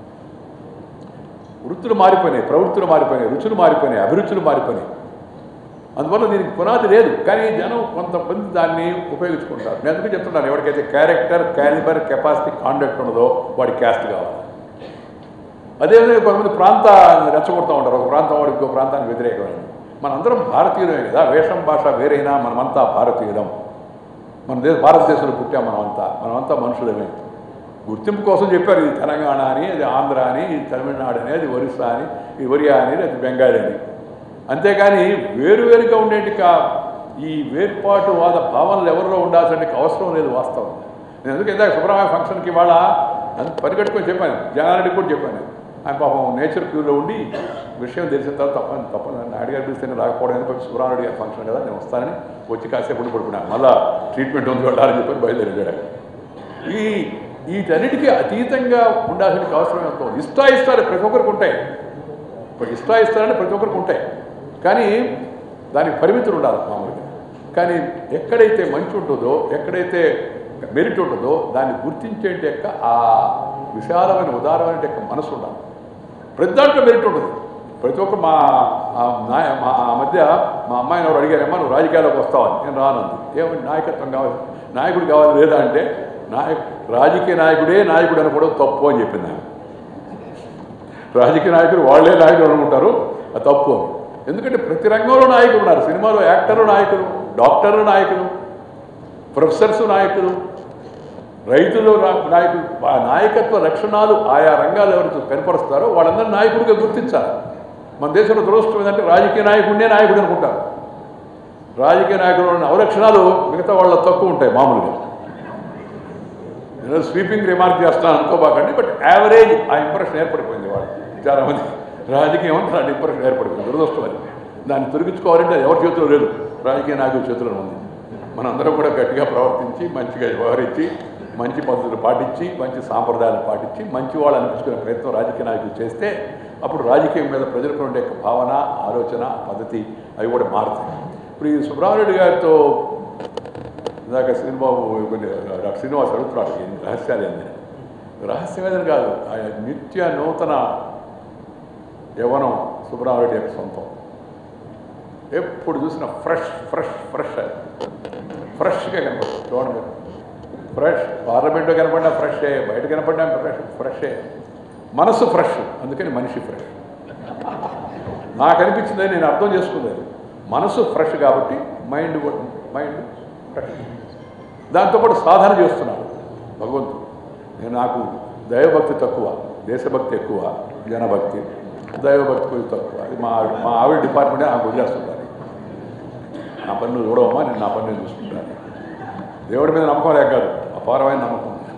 వృత్తులు మారిపోయినాయి ప్రవృత్తులు మారిపోయినాయి రుచులు మారిపోయినాయి అభిరుచులు మారిపోయినాయి అందువల్ల దీనికి పునాది లేదు కానీ జనం కొంతమంది దాన్ని ఉపయోగించుకుంటారు నేను అందుకే చెప్తున్నాను ఎవరికైతే క్యారెక్టర్ క్యాలిబర్ కెపాసిటీ కాండక్ట్ ఉన్నదో వాడి క్యాస్ట్ కావాలి అదేవిధంగా కొంతమంది ప్రాంతాన్ని రెచ్చగొడుతూ ఉంటారు ఒక ప్రాంతం వాడికి ఇంకో ప్రాంతానికి వ్యతిరేకమైన మనందరం భారతీయులమే కదా వేషం భాష వేరైనా మనమంతా భారతీయులం మన దేశ భారతదేశంలో పుట్టాం మనమంతా మనమంతా మనుషులమే గుర్తింపు కోసం చెప్పారు ఇది తెలంగాణ అని అది ఆంధ్ర అని ఇది తమిళనాడు అని అది ఒరిస్సా అని ఇది ఒరియా అని అది బెంగాలీ అని అంతేగాని వేరువేరుగా ఉండేటి కా ఈ వేర్పాటువాద భావనలు ఎవరిలో ఉండాల్సిన అవసరం లేదు వాస్తవం నేను ఎందుకు ఇందాక సుబ్రహ్మణ్య ఫంక్షన్కి వాళ్ళ అంత పరిగెట్టుకొని చెప్పాను జనారెడ్డికి కూడా చెప్పాను ఆయన పాపం నేచర్ క్యూలో ఉండి విషయం తెలిసిన తర్వాత తప్పని తప్పని నాయుడు గారు పిలిస్తే నేను రాకపోవడం ఎందుకు సుబ్రహ్మణ్యుడు గారి ఫంక్షన్ కదా నేను వస్తానని వచ్చి కాసేపు ఉండి పడుకున్నాను మళ్ళా ట్రీట్మెంట్ ఉంది వెళ్ళాలని చెప్పి బయలుదేరాడు ఈ వీటన్నిటికీ అతీతంగా ఉండాల్సిన అవసరం ఎంత ఉంది ఇష్టాయిష్టాలు ప్రతి ఒక్కరికి ఉంటాయి ఇప్పుడు ఇష్టాయిష్టాలని ప్రతి ఒక్కరికి ఉంటాయి కానీ దానికి పరిమితులు ఉండాలి మామూలుగా కానీ ఎక్కడైతే మంచి ఉంటుందో ఎక్కడైతే మెరిట్ ఉంటుందో దాన్ని గుర్తించేటి యొక్క ఆ విశాలమైన ఉదారమైన యొక్క మనసు ఉండాలి ప్రతి దాంట్లో మెరిట్ ఉంటుంది ప్రతి ఒక్క మా ఆ నాయ మా ఆ మధ్య మా అమ్మాయిని ఎవరు అడిగారమ్మా నువ్వు రాజకీయాల్లోకి వస్తావని నేను రానంది ఏమంటే నాయకత్వం కావాలి నాయకుడు కావాలి లేదా అంటే నాయక రాజకీయ నాయకుడే నాయకుడు అనుకోవడం తప్పు అని చెప్పింది ఆమె రాజకీయ నాయకులు వాళ్ళే నాయకులు అనుకుంటారు అది తప్పు అని. ఎందుకంటే ప్రతి రంగంలో నాయకులు ఉన్నారు సినిమాలో యాక్టర్లు నాయకులు డాక్టర్లు నాయకులు ప్రొఫెసర్స్ నాయకులు రైతులు నా- నాయకులు ఆ నాయకత్వ లక్షణాలు ఆయా రంగాలు ఎవరైతే కనపరుస్తారో వాళ్ళందరూ నాయకుడిగా గుర్తించాలి మన దేశంలో దురదృష్టం ఏంటంటే రాజకీయ నాయకుడినే నాయకుడు అనుకుంటారు రాజకీయ నాయకులు ఉన్న అవలక్షణాలు మిగతా వాళ్ళ తక్కువ ఉంటాయి మామూలుగా నేను స్వీపింగ్ రిమార్క్ చేస్తాను అనుకోబాకండి బట్ యావరేజ్ ఆ ఇంప్రెషన్ ఏర్పడిపోయింది వాళ్ళు చాలామంది రాజకీయం అంటే అలాంటి ఇంప్రెషన్ ఏర్పడిపోయింది దురదృష్టం అది దాన్ని తొలగించుకోవాలంటే అది ఎవరి చేతిలో లేదు రాజకీయ నాయకుల చేతిలో ఉంది మనందరం కూడా గట్టిగా ప్రవర్తించి మంచిగా వ్యవహరించి మంచి పద్ధతులు పాటించి మంచి సాంప్రదాయాలు పాటించి మంచి వాళ్ళు అనిపించుకునే ప్రయత్నం రాజకీయ నాయకులు చేస్తే అప్పుడు రాజకీయం మీద ప్రజలకు ఉండే యొక్క భావన ఆలోచన పద్ధతి అవి కూడా మారుతాయి ఇప్పుడు ఈ సుబ్రహ్మణ్యుడు గారితో ఇందాక సినిమా కొన్ని డాక్టర్ శ్రీనివాస్ అడుగుతున్నాడు ఈ రహస్యాలు ఏంది రహస్యమేదని కాదు ఆ నిత్య నూతన యవనం సుబ్రహ్మణ్యుడి యొక్క సొంతం ఎప్పుడు చూసినా ఫ్రెష్ ఫ్రెష్ ఫ్రెష్ ఫ్రెష్గా కనపడుతుంది చూడండి మీరు ఫ్రెష్ పార్లమెంట్లో కనపడినా ఫ్రెషే బయట కనపడినా ఫ్రెష్ ఫ్రెషే మనసు ఫ్రెష్ అందుకని మనిషి ఫ్రెష్ నాకు అనిపించింది నేను అర్థం చేసుకునేది మనసు ఫ్రెష్ కాబట్టి మైండ్ కూడా మైండ్ ఫ్రెష్ దాంతోపాటు సాధన చేస్తున్నాను భగవంతుడు నేను నాకు దైవభక్తి తక్కువ దేశభక్తి ఎక్కువ జనభక్తి దైవభక్తి కొంచెం తక్కువ అది మా ఆవిడ మా ఆవిడ డిపార్ట్మెంటే నాకు వదిలేస్తుంటాను నా పని నువ్వు చూడవమ్మా నేను నా పని నేను చూసుకుంటాను దేవుడి మీద నమ్మకం లేక కాదు అపారమైన నమ్మకం ఉంది.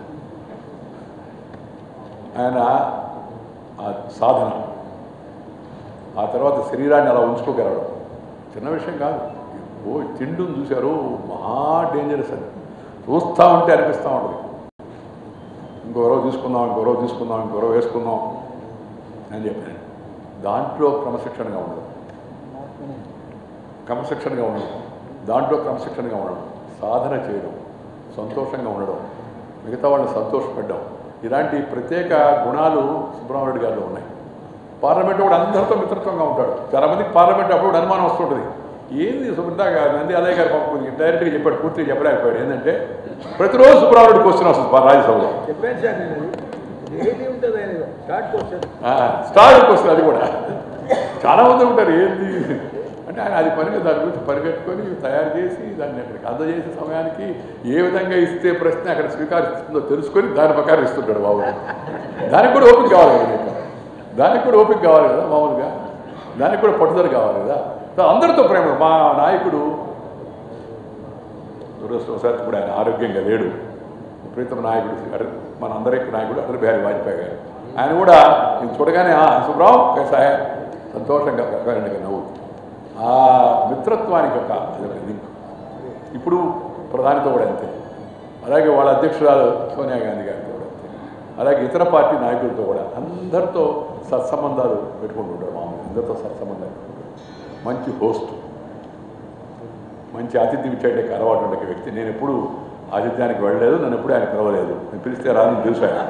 ఆయన ఆ సాధన ఆ తర్వాత శరీరాన్ని అలా ఉంచుకోగలడు చిన్న విషయం కాదు ఓ తిండుని చూశారు మహా డేంజరస్ అది చూస్తూ ఉంటే అనిపిస్తూ ఉంటుంది ఇంకో రోజు తీసుకుందాం ఇంకో రోజు తీసుకుందాం ఇంకో రోజు వేసుకుందాం అని చెప్పాను దాంట్లో క్రమశిక్షణగా ఉండదు క్రమశిక్షణగా ఉండడం దాంట్లో క్రమశిక్షణగా ఉండడం సాధన చేయడం సంతోషంగా ఉండడం మిగతా వాళ్ళని సంతోషపెట్టడం ఇలాంటి ప్రత్యేక గుణాలు సుబ్రహ్మణ్యుడు గారిలో ఉన్నాయి పార్లమెంట్ కూడా అందరితో మిత్రత్వంగా ఉంటాడు చాలామందికి పార్లమెంట్ అప్పుడు అనుమానం వస్తుంటుంది ఏంది సుబ్రహ్మణ్య నంది అలయ్య గారు పాపం డైరెక్ట్గా చెప్పాడు పూర్తిగా చెప్పలేకపోయాడు ఏంటంటే ప్రతిరోజు సుబ్రహ్మణ్యుడికి క్వశ్చన్ వస్తుంది పా- రాజ్యసభలో చెప్పాను సార్ నేను అది డైలీ ఉంటుంది ఆయన షార్ట్ క్వశ్చన్ స్టార్ క్వశ్చన్ అది కూడా చాలా మంది ఉంటారు ఏంది అంటే ఆయన అది పనిగా దాని గురించి పరిగెట్టుకొని తయారు చేసి దాన్ని అక్కడికి అందజేసే సమయానికి ఏ విధంగా ఇస్తే ప్రశ్న అక్కడ స్వీకరిస్తుందో తెలుసుకొని దాని ప్రకారం ఇస్తుంటాడు బాబు దానికి కూడా ఓపిక కావాలి కదా నీకు. దానికి కూడా ఓపిక కావాలి కదా మామూలుగా దానికి కూడా పట్టుదల కావాలి కదా సో అందరితో ప్రేమ మా నాయకుడు దురదృష్టవశాత్తు కూడా ఆయన ఆరోగ్యంగా లేడు ప్రీతమ నాయకుడు అటల్ మన అందరికి నాయకుడు అటల్ బిహారీ వాజ్పేయి గారు ఆయన కూడా నేను చూడగానే "ఆ, సుబ్రావ్ కైసాయ సంతోషంగా కరెంట్గా నవ్వు ఆ మిత్రత్వానికి ఒక అదొక లింక్ ఇప్పుడు ప్రధానితో కూడా అంతే అలాగే వాళ్ళ అధ్యక్షురాలు సోనియా గాంధీ గారితో కూడా అంతే అలాగే ఇతర పార్టీ నాయకులతో కూడా అందరితో సత్సంబంధాలు పెట్టుకుంటుంటారు మామూలు అందరితో సత్సంబంధాలు పెట్టుకుంటారు మంచి హోస్ట్ మంచి ఆతిథ్యం ఇచ్చేట అలవాటు ఉండే వ్యక్తి నేను ఎప్పుడు ఆతిథ్యానికి వెళ్ళలేదు నన్ను ఎప్పుడు ఆయన పిలవలేదు నేను పిలిస్తే రాని చూశాను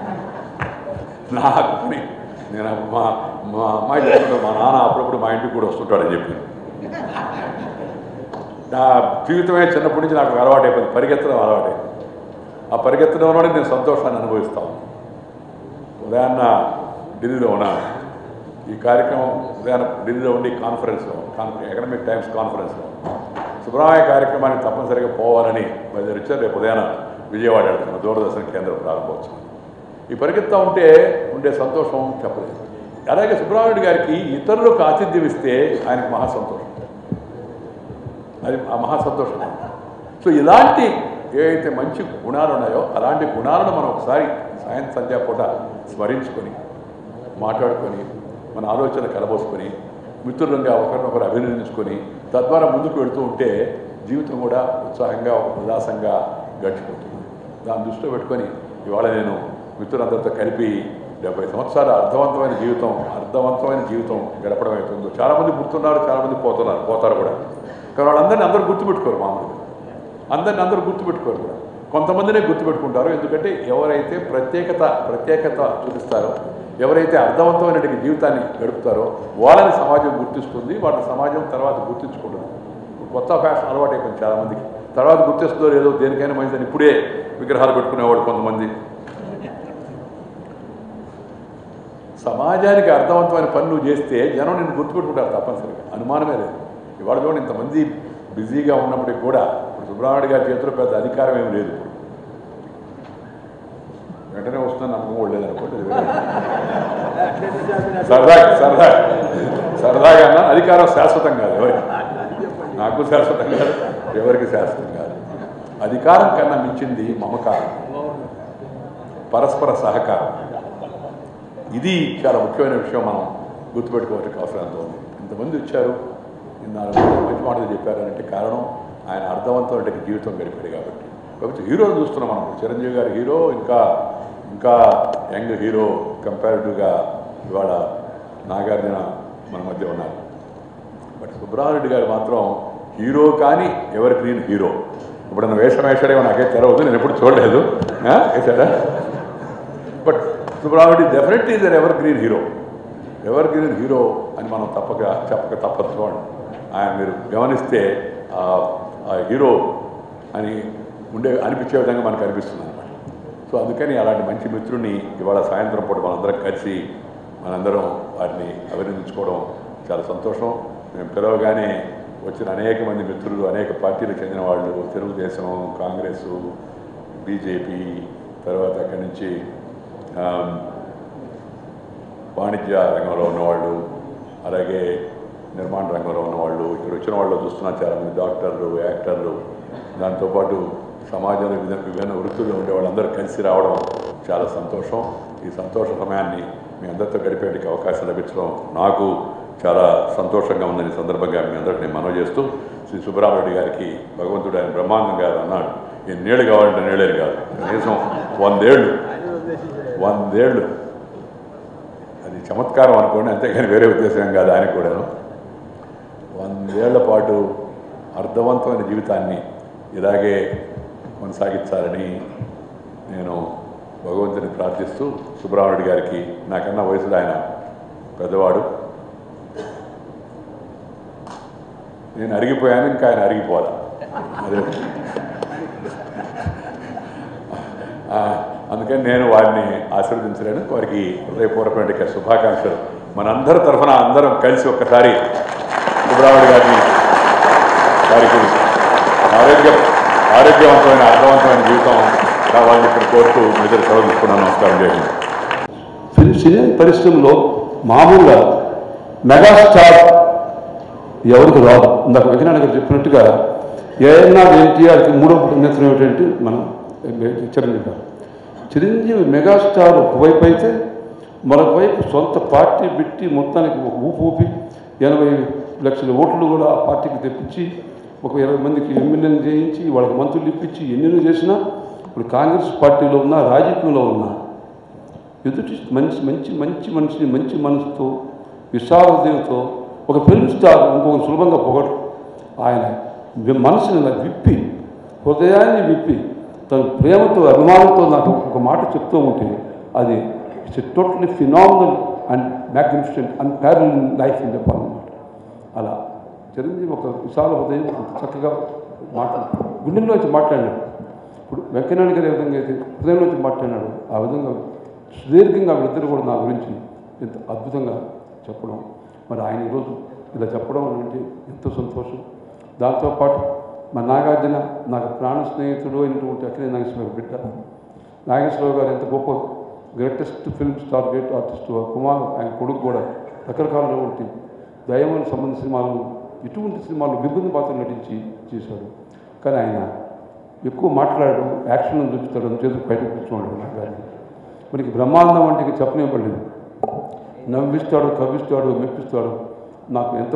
నాకు పని నేను మా మా అమ్మాయి చెప్తుంటే మా నాన్న అప్పుడప్పుడు మా ఇంటికి కూడా వస్తుంటాడని చెప్పి నా జీవితమే చిన్నప్పటి నుంచి నాకు అలవాటు అయిపోయింది పరిగెత్తడం అలవాటైంది ఆ పరిగెత్తడంలోనే నేను సంతోషాన్ని అనుభవిస్తాను ఉదయాన్న ఢిల్లీలో ఉన్నాను ఈ కార్యక్రమం ఉదయాన్న ఢిల్లీలో ఉండి కాన్ఫరెన్స్లో కాన్ఫరెన్స్ ఎకనామిక్ టైమ్స్ కాన్ఫరెన్స్లో సుబ్రహ్మణ్య కార్యక్రమానికి తప్పనిసరిగా పోవాలని బయలుదేరిచ్చారు రేపు ఉదయాన విజయవాడ వెళ్తున్నాను దూరదర్శన్ కేంద్రం ప్రారంభోత్సవం ఈ పరిగెత్తా ఉంటే ఉండే సంతోషం చెప్పలేదు అలాగే సుబ్రహ్మణ్యుడు గారికి ఇతరులకు ఆతిథ్యం ఇస్తే ఆయనకు మహా సంతోషం అది ఆ మహా సంతోషం సో ఇలాంటి ఏవైతే మంచి గుణాలు ఉన్నాయో అలాంటి గుణాలను మనం ఒకసారి సాయంత్రం సంధ్యా పూట స్మరించుకొని మాట్లాడుకొని మన ఆలోచన కలబోసుకొని మిత్రులంగా ఒకరినొకరు అభినందించుకొని తద్వారా ముందుకు వెళుతూ ఉంటే జీవితం కూడా ఉత్సాహంగా ఉల్లాసంగా గడిచిపోతుంది దాన్ని దృష్టిలో పెట్టుకొని ఇవాళ నేను మిత్రులందరితో కలిపి డెబ్బై సంవత్సరాల అర్థవంతమైన జీవితం అర్థవంతమైన జీవితం గడపడం అవుతుందో చాలామంది పుడుతున్నారు చాలామంది పోతున్నారు పోతారు కూడా కానీ వాళ్ళందరినీ అందరూ గుర్తుపెట్టుకోరు మామూలుగా అందరిని అందరూ గుర్తుపెట్టుకోరు కూడా కొంతమందినే గుర్తుపెట్టుకుంటారు ఎందుకంటే ఎవరైతే ప్రత్యేకత ప్రత్యేకత చూపిస్తారో ఎవరైతే అర్థవంతమైన జీవితాన్ని గడుపుతారో వాళ్ళని సమాజం గుర్తిస్తుంది వాళ్ళ సమాజం తర్వాత గుర్తించుకుంటుంది కొత్త ఫ్యాషన్ అలవాటు అయిపోయింది చాలామందికి తర్వాత గుర్తిస్తుందో లేదో దేనికైనా మంచిదని ఇప్పుడే విగ్రహాలు పెట్టుకునేవాడు కొంతమంది సమాజానికి అర్థవంతమైన పని నువ్వు చేస్తే జనం నిన్ను గుర్తుపెట్టుకుంటారు తప్పనిసరిగా అనుమానమే లేదు ఇవాళ చూడండి ఇంతమంది బిజీగా ఉన్నప్పటికీ కూడా ఇప్పుడు సుబ్రహ్మణ్య గారి చేతిలో పెద్ద అధికారం ఏమి లేదు ఇప్పుడు వెంటనే వస్తుందని నమ్మకం కూడా లేదనుకోండి ఇది వేరే. సరదాగా సరదా సరదాగా అన్నా అధికారం శాశ్వతం కాదు ఎవరికి నాకు శాశ్వతం కాదు ఎవరికి శాశ్వతం కాదు అధికారం కన్నా మించింది మమకారం పరస్పర సహకారం ఇది చాలా ముఖ్యమైన విషయం మనం గుర్తుపెట్టుకోవాల్సిన అవసరం ఎంతో ఉంది ఇంతమంది వచ్చారు నాలుగు మంచి మాటలు చెప్పారు అంటే కారణం ఆయన అర్థవంతమైన జీవితం గడిపాడు కాబట్టి కాబట్టి హీరోలు చూస్తున్నాం మనం చిరంజీవి గారి హీరో ఇంకా ఇంకా యంగ్ హీరో కంపారిటివ్గా ఇవాళ నాగార్జున మన మధ్య ఉన్నారు బట్ సుబ్రహ్మణ్యుడి గారు మాత్రం హీరో కానీ ఎవరి గ్రీన్ హీరో ఇప్పుడు నన్ను వేషం వేసాడేమో నాకే తెరవద్దు నేను ఎప్పుడు చూడలేదు ఆ? వేసాడా బట్ సుబ్రహ్మణ్యుడి definitely is evergreen hero evergreen hero అని మనం తప్పక చెప్పక తప్పదు చూడండి ఆయన మీరు గమనిస్తే ఆ ఆ హీరో అని ఉండే అనిపించే విధంగా మనకు అనిపిస్తుంది అనమాట సో అందుకని అలాంటి మంచి మిత్రుడిని ఇవాళ సాయంత్రం పూట మనందరం కలిసి మనందరం వారిని అభినందించుకోవడం చాలా సంతోషం మేము పిలవగానే వచ్చిన అనేక మంది మిత్రులు అనేక పార్టీలకు చెందిన వాళ్ళు తెలుగుదేశం కాంగ్రెస్ బీజేపీ తర్వాత అక్కడి నుంచి ఆమ్, వాణిజ్య రంగంలో ఉన్నవాళ్ళు అలాగే నిర్మాణ రంగంలో ఉన్నవాళ్ళు ఇక్కడ వచ్చిన వాళ్ళు చూస్తున్నా చాలామంది డాక్టర్లు యాక్టర్లు దాంతోపాటు సమాజంలో వివిధ విభిన్న వృత్తుల్లో ఉండే వాళ్ళందరూ కలిసి రావడం చాలా సంతోషం ఈ సంతోష సమయాన్ని మీ అందరితో గడిపేటికి అవకాశం లభించడం నాకు చాలా సంతోషంగా ఉందని ఈ సందర్భంగా మీ అందరికీ నేను మనవి చేస్తూ శ్రీ సుబ్బరామరెడ్డి గారికి భగవంతుడు ఆయన బ్రహ్మాండం గారు అన్నాడు ఎన్నేళ్ళు కావాలంటే నేడేళ్ళు కాదు కనీసం వందేళ్ళు వందేళ్ళు అది చమత్కారం అనుకోండి అంతేగాని వేరే ఉద్దేశం ఏం కాదు ఆయనకు కూడాను వందేళ్ల పాటు అర్థవంతమైన జీవితాన్ని ఇలాగే కొనసాగించాలని నేను భగవంతుని ప్రార్థిస్తూ సుబ్రహ్మణ్యుడి గారికి నాకన్నా వయసులో ఆయన పెద్దవాడు నేను అరిగిపోయాను ఇంకా ఆయన అరిగిపోవాలి అదే ఆ, అందుకని నేను వారిని ఆశీర్వదించలేను వారికి హృదయపూర్వకమైన శుభాకాంక్షలు మనందరి తరఫున అందరం కలిసి ఒక్కసారి సుబ్రహ్మణ్య గారిని వారికి ఆరోగ్యం ఆరోగ్యవంతమైన అర్థవంతమైన జీవితం కావాలని ఇక్కడ కోరుతూ మీ దగ్గర సెలవు తీసుకున్నాను నమస్కారం చేయండి ఫిల్మ్ సినీ పరిశ్రమలో మామూలుగా మెగాస్టార్ ఎవరికి రాదు ఇందాక వెంకయ్య గారు చెప్పినట్టుగా ఏఎన్ఆర్ ఎన్టీఆర్కి మూడో నేత్రం ఏమిటంటే మనం చిరంజీవి గారు చిరంజీవి మెగాస్టార్ ఒకవైపు అయితే మరొక వైపు సొంత పార్టీ పెట్టి మొత్తానికి ఒక ఊపు ఊపి ఎనభై లక్షల ఓట్లు కూడా ఆ పార్టీకి తెప్పించి ఒక ఇరవై మందికి ఎమ్మెల్యేలు చేయించి వాళ్ళకి మంత్రులు ఇప్పించి ఎన్నెన్నో చేసినా ఇప్పుడు కాంగ్రెస్ పార్టీలో ఉన్నా రాజకీయంలో ఉన్నా ఎదుటి మంచి మంచి మంచి మనిషిని మంచి మనసుతో విశాల హృదయంతో ఒక ఫిల్మ్ స్టార్ ఇంకొక సులభంగా పొగడు ఆయన వి- మనసుని ఇలా విప్పి హృదయాన్ని విప్పి తన ప్రేమతో అభిమానంతో నాకు ఒక మాట చెప్తూ ఉంటే అది it's totally phenomenal and magnificent and parallel life అని చెప్పాలన్నమాట అలా చిరంజీవి ఒక విశాల హృదయం అంత చక్కగా మాట్లాడు గుండెల్లోంచి మాట్లాడినాడు ఇప్పుడు వెంకయ్యనాయుడు గారు ఏ విధంగా అయితే హృదయంలోంచి మాట్లాడినాడు ఆ విధంగా సుదీర్ఘంగా వీళ్ళిద్దరు కూడా నా గురించి ఎంత అద్భుతంగా చెప్పడం మరి ఆయన ఈరోజు ఇలా చెప్పడం అంటే ఎంతో సంతోషం దాంతోపాటు మా నాగార్జున నాకు ప్రాణ స్నేహితుడు అయినటువంటి అఖిలే నాగేశ్వరరావు బిడ్డ నాగేశ్వరరావు గారు ఎంత గొప్ప greatest film star great artist Kumar ఆయన కొడుకు కూడా రకరకాలైనటువంటి దైవానికి సంబంధించిన సినిమాలు ఇటువంటి సినిమాలు విభిన్న పాత్రలు నటించి చేశాడు కానీ ఆయన ఎక్కువ మాట్లాడడం యాక్షన్ చూపిస్తాడు అని చేసి బయట కూర్చోడు నాకు గారిని మనకి బ్రహ్మాండం అంటే ఇక చెప్పనివ్వలేదు నవ్విస్తాడు కవ్విస్తాడు మెప్పిస్తాడు నాకు ఎంతో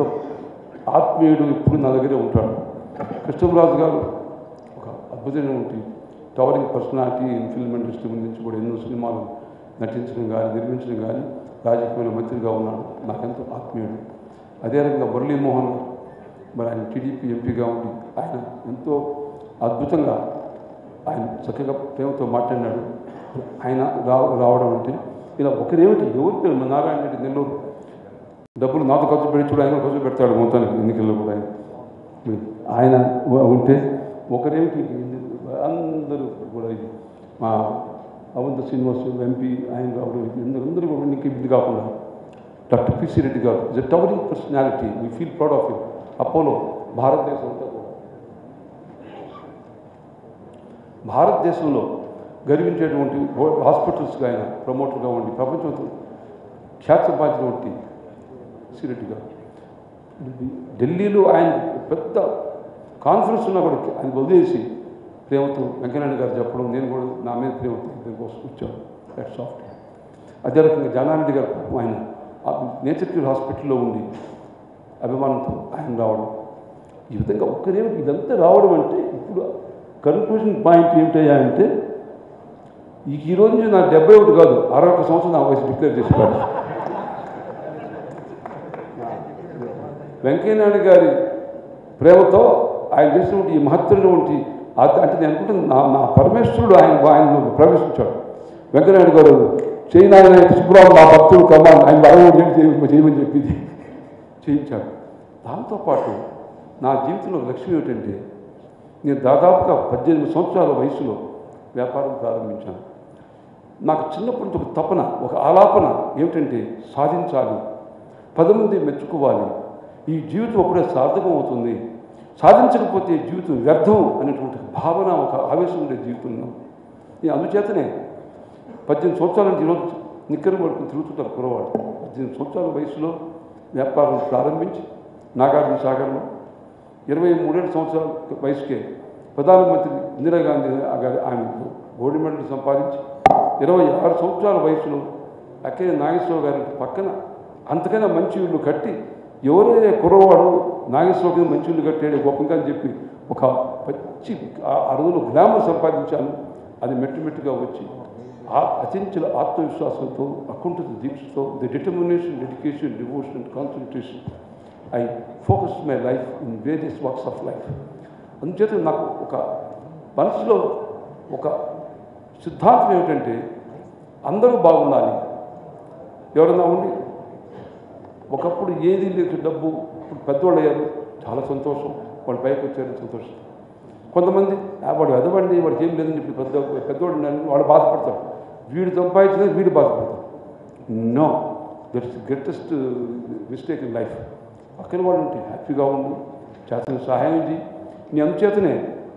ఆత్మీయుడు ఇప్పుడు నా దగ్గరే ఉంటాడు కృష్ణరాజు గారు ఒక అద్భుతమైనటువంటి towering personality in film industry నుంచి కూడా ఎన్నో సినిమాలు నటించడం కానీ నిర్మించడం కానీ రాజకీయమైన మంత్రిగా ఉన్నాడు నాకెంతో ఆత్మీయుడు అదే రకంగా మురళీమోహన్ గారు మరి ఆయన టీడీపీ ఎంపీగా ఉండి ఆయన ఎంతో అద్భుతంగా ఆయన చక్కగా ప్రేమతో మాట్లాడినాడు ఆయన రా రావడం అంటే ఇలా ఒకరేమిటి ఎవరు పేరు మా నారాయణ రెడ్డి నెల్లూరు డబ్బులు నాతో ఖర్చు పెట్టి చూడు ఆయన ఖర్చు పెడతాడు మొత్తానికి ఎన్నికల్లో కూడా ఆయన ఆయన ఉ- ఉంటే ఒకరేమిటి అందరూ కూడా ఇది మా అవంత శ్రీనివాస్ ఎంపీ ఆయన రావడం అందరూ అందరూ కూడా ఇంక ఇది కాకుండా doctor PC Reddy garu is a towering personality we feel proud of you Apollo భారతదేశం అంతా కూడా భారతదేశంలో గర్వించేటువంటి హాస్పిటల్స్గా ఆయన ప్రమోటర్గా ఉండి ప్రపంచంతో ఖ్యాతి సంపాదించినటువంటి సిరెడ్డి గారు ఢిల్లీలో ఆయన పెద్ద కాన్ఫరెన్స్ ఉన్నా కూడా ఆయన వదిలేసి ప్రేమతో వెంకయ్యనాయుడు గారు చెప్పడం నేను కూడా నా మీద ప్రేమతో దీనికోసం వచ్చాను దట్ సాఫ్ట్ అదే రకంగా జానారెడ్డి గారు పాపం ఆయన ఆ నేచర్ క్యూర్ హాస్పిటల్లో ఉండి అభిమానంతో ఆయన రావడం ఈ విధంగా ఒక్కరేమిటి ఇదంతా రావడం అంటే ఇప్పుడు కన్క్లూజన్ పాయింట్ ఏమిటయ్యా అంటే ఈ ఈ రోజు నుంచి నా డెబ్బై ఒకటి కాదు అరవై ఒక సంవత్సరం నా వయసు డిక్లేర్ చేసుకోవాలి వెంకయ్యనాయుడు గారి ప్రేమతో ఆయన చేసినటువంటి ఈ మహత్తరటువంటి ఆ- అంటే నేను అనుకుంటున్నాను నా నా పరమేశ్వరుడు ఆయన ఆయన ప్రవేశించాడు వెంకయ్యనాయుడు గారు చేయి నాయన సుబ్రావు నా భక్తుడు కమాన్ ఆయన వరవడు ఏం చేయ- చేయమని చెప్పింది చేయించాడు దాంతోపాటు నా జీవితంలో లక్ష్యం ఏమిటంటే నేను దాదాపుగా పద్దెనిమిది సంవత్సరాల వయసులో వ్యాపారం ప్రారంభించాను నాకు చిన్నప్పటి నుంచి ఒక తపన ఒక ఆలాపన ఏమిటంటే సాధించాలి పది మంది మెచ్చుకోవాలి ఈ జీవితం అప్పుడే సార్థకం అవుతుంది సాధించకపోతే జీవితం వ్యర్థం అనేటువంటి భావన ఒక ఆవేశం ఉండే జీవితంలో నేను అందుచేతనే పద్దెనిమిది సంవత్సరాల నుంచి ఈరోజు నిక్కర వరకు తిరుగుతుంటారు కురవాడు పద్దెనిమిది సంవత్సరాల వయసులో వ్యాపారం ప్రారంభించి నాగార్జున సాగర్లో ఇరవై మూడేళ్ళ సంవత్సరాల వయసుకే ప్రధానమంత్రి ఇందిరాగాంధీ గారి ఆమె గోల్డ్ మెడల్ సంపాదించి ఇరవై ఆరు సంవత్సరాల వయసులో అక్కే నాగేశ్వర గారి పక్కన అంతకన్నా మంచి ఇల్లు కట్టి ఎవరైతే కుర్రవాడు నాగేశ్వర కింద మంచి ఇల్లు కట్టాడు గొప్పగా అని చెప్పి ఒక పచ్చి ఆ- ఆ రోజులో గ్లామర్ సంపాదించాను అది మెట్టు మెట్టుగా వచ్చి ఆ అచంచల ఆత్మవిశ్వాసంతో అకుంఠిత దీక్షతో the determination dedication devotion and concentration I focus my life in various works of life అందుచేత నాకు ఒక మనసులో ఒక సిద్ధాంతం ఏమిటంటే అందరూ బాగుండాలి ఎవరన్నా ఉండి ఒకప్పుడు ఏది లేక డబ్బు ఇప్పుడు పెద్దవాళ్ళు అయ్యారు చాలా సంతోషం వాళ్ళు పైకి వచ్చారు సంతోషం కొంతమంది "ఆ, వాడు ఎదవండి వాడికి ఏం లేదని ఇప్పుడు పెద్ద పెద్దవాడు ఉన్నాడని వాళ్ళు బాధపడతారు వీడు సంపాదించినది వీడు బాధపడతారు no that's greatest mistake in life పక్కన వాళ్ళు ఉంటే హ్యాపీగా ఉండు చేతన సహాయం చేయి నీ అందుచేతనే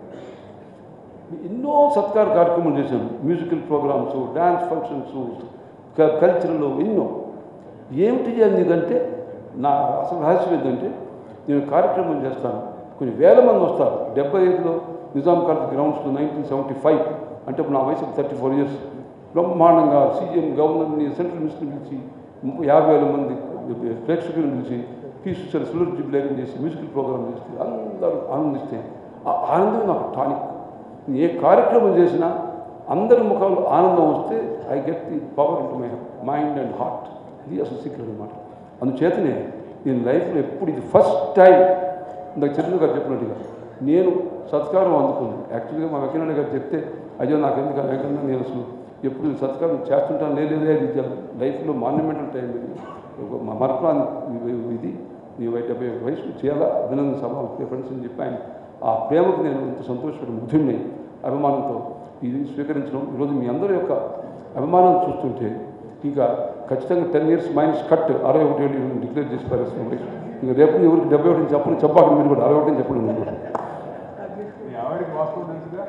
ఎన్నో సత్కార కార్యక్రమాలు చేశాను musical programmes dance functions cultural ఎన్నో ఏమిటి ఎందుకంటే నా అసలు రహస్యం ఏంటంటే నేను కార్యక్రమం చేస్తాను కొన్ని వేల మంది వస్తారు డెబ్బై ఐదులో నిజాం కాలేజ్ గ్రౌండ్స్లో నైన్టీన్ సెవెంటీ ఫైవ్ అంటే ఇప్పుడు నా వయసు థర్టీ ఫోర్ ఇయర్స్ బ్రహ్మాండంగా సీఎం గవర్నర్ని సెంట్రల్ మినిస్టర్ని పిలిచి ముప్పై యాభై వేల మంది ప్రేక్షకులను పిలిచి పీస్ సిల్వర్ జుబ్లేరింగ్ చేసి మ్యూజికల్ ప్రోగ్రామ్ చేసి అందరూ ఆనందిస్తే ఆ ఆనందం నాకు టానిక్ ఏ కార్యక్రమం చేసినా అందరి ముఖాలు ఆనందం వస్తే I get the power into my mind and heart ఇది అసలు సీక్రెట్ అనమాట అందుచేతనే నేను లైఫ్లో ఎప్పుడు ఇది ఫస్ట్ టైం ఇందాక చంద్ర గారు చెప్పినట్టుగా నేను సత్కారం అందుకున్నాను యాక్చువల్గా మా వెంకయ్య గారు చెప్తే అయ్యో నాకు ఎందుకు వెంకన్న నేను అసలు ఎప్పుడు నేను సత్కారం చేస్తుంటాను లేదే ఇది లైఫ్లో మాన్యుమెంటల్ టైం ఇది ఒక మా మరపురాని ఇది నీ డెబ్బై వయసు చేయాలా అభినందన సభ ఫ్రెండ్స్ అని చెప్పి ఆయన ఆ ప్రేమకు నేను ఇంత సంతోషపడి ముగ్ధుడిని అభిమానంతో ఇది స్వీకరించడం ఈరోజు మీ అందరి యొక్క అభిమానం చూస్తుంటే ఇంకా ఖచ్చితంగా టెన్ ఇయర్స్ మైనస్ కట్ అరవై ఒకటి ఏళ్ళు డిక్లేర్ చేసి పరిస్థితి వయసు ఇంకా రేపు ఎవరికి డెబ్బై ఒకటి చెప్పండి చెప్పాలి మీరు కూడా అరవై ఒకటి చెప్పండి మీరు కూడా మీ ఆవిడకి వాస్తవం తెలుసుగా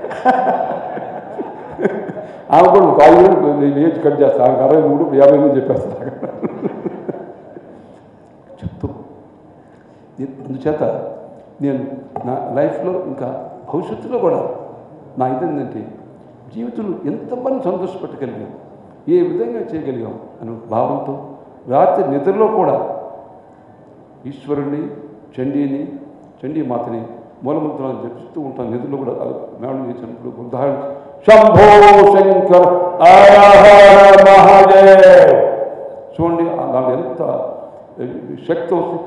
ఆమె కూడా ఒక ఐదు వేలు ఏజ్ కట్ చేస్తా ఆమెకు అరవై మూడు యాభై ఎనిమిది చెప్పేస్తా చెప్తూ అందుచేత నేను నా లైఫ్లో ఇంకా భవిష్యత్తులో కూడా నా ఇదేంటంటే జీవితంలో ఎంతమంది సంతోషపెట్టగలిగాం ఏ విధంగా చేయగలిగాం అనే భావంతో రాత్రి నిద్రలో కూడా ఈశ్వరుణ్ణి చండీని చండీ మాతని మూలమంత్రాలు జపిస్తూ ఉంటాను నిధులు కూడా అది మేడం చేసినప్పుడు ఉదాహరణ శంభో శంకర్ ఆరాహర మహాదేవ్ చూడండి ఆ దాంట్లో ఎంత శక్తి వస్తుంది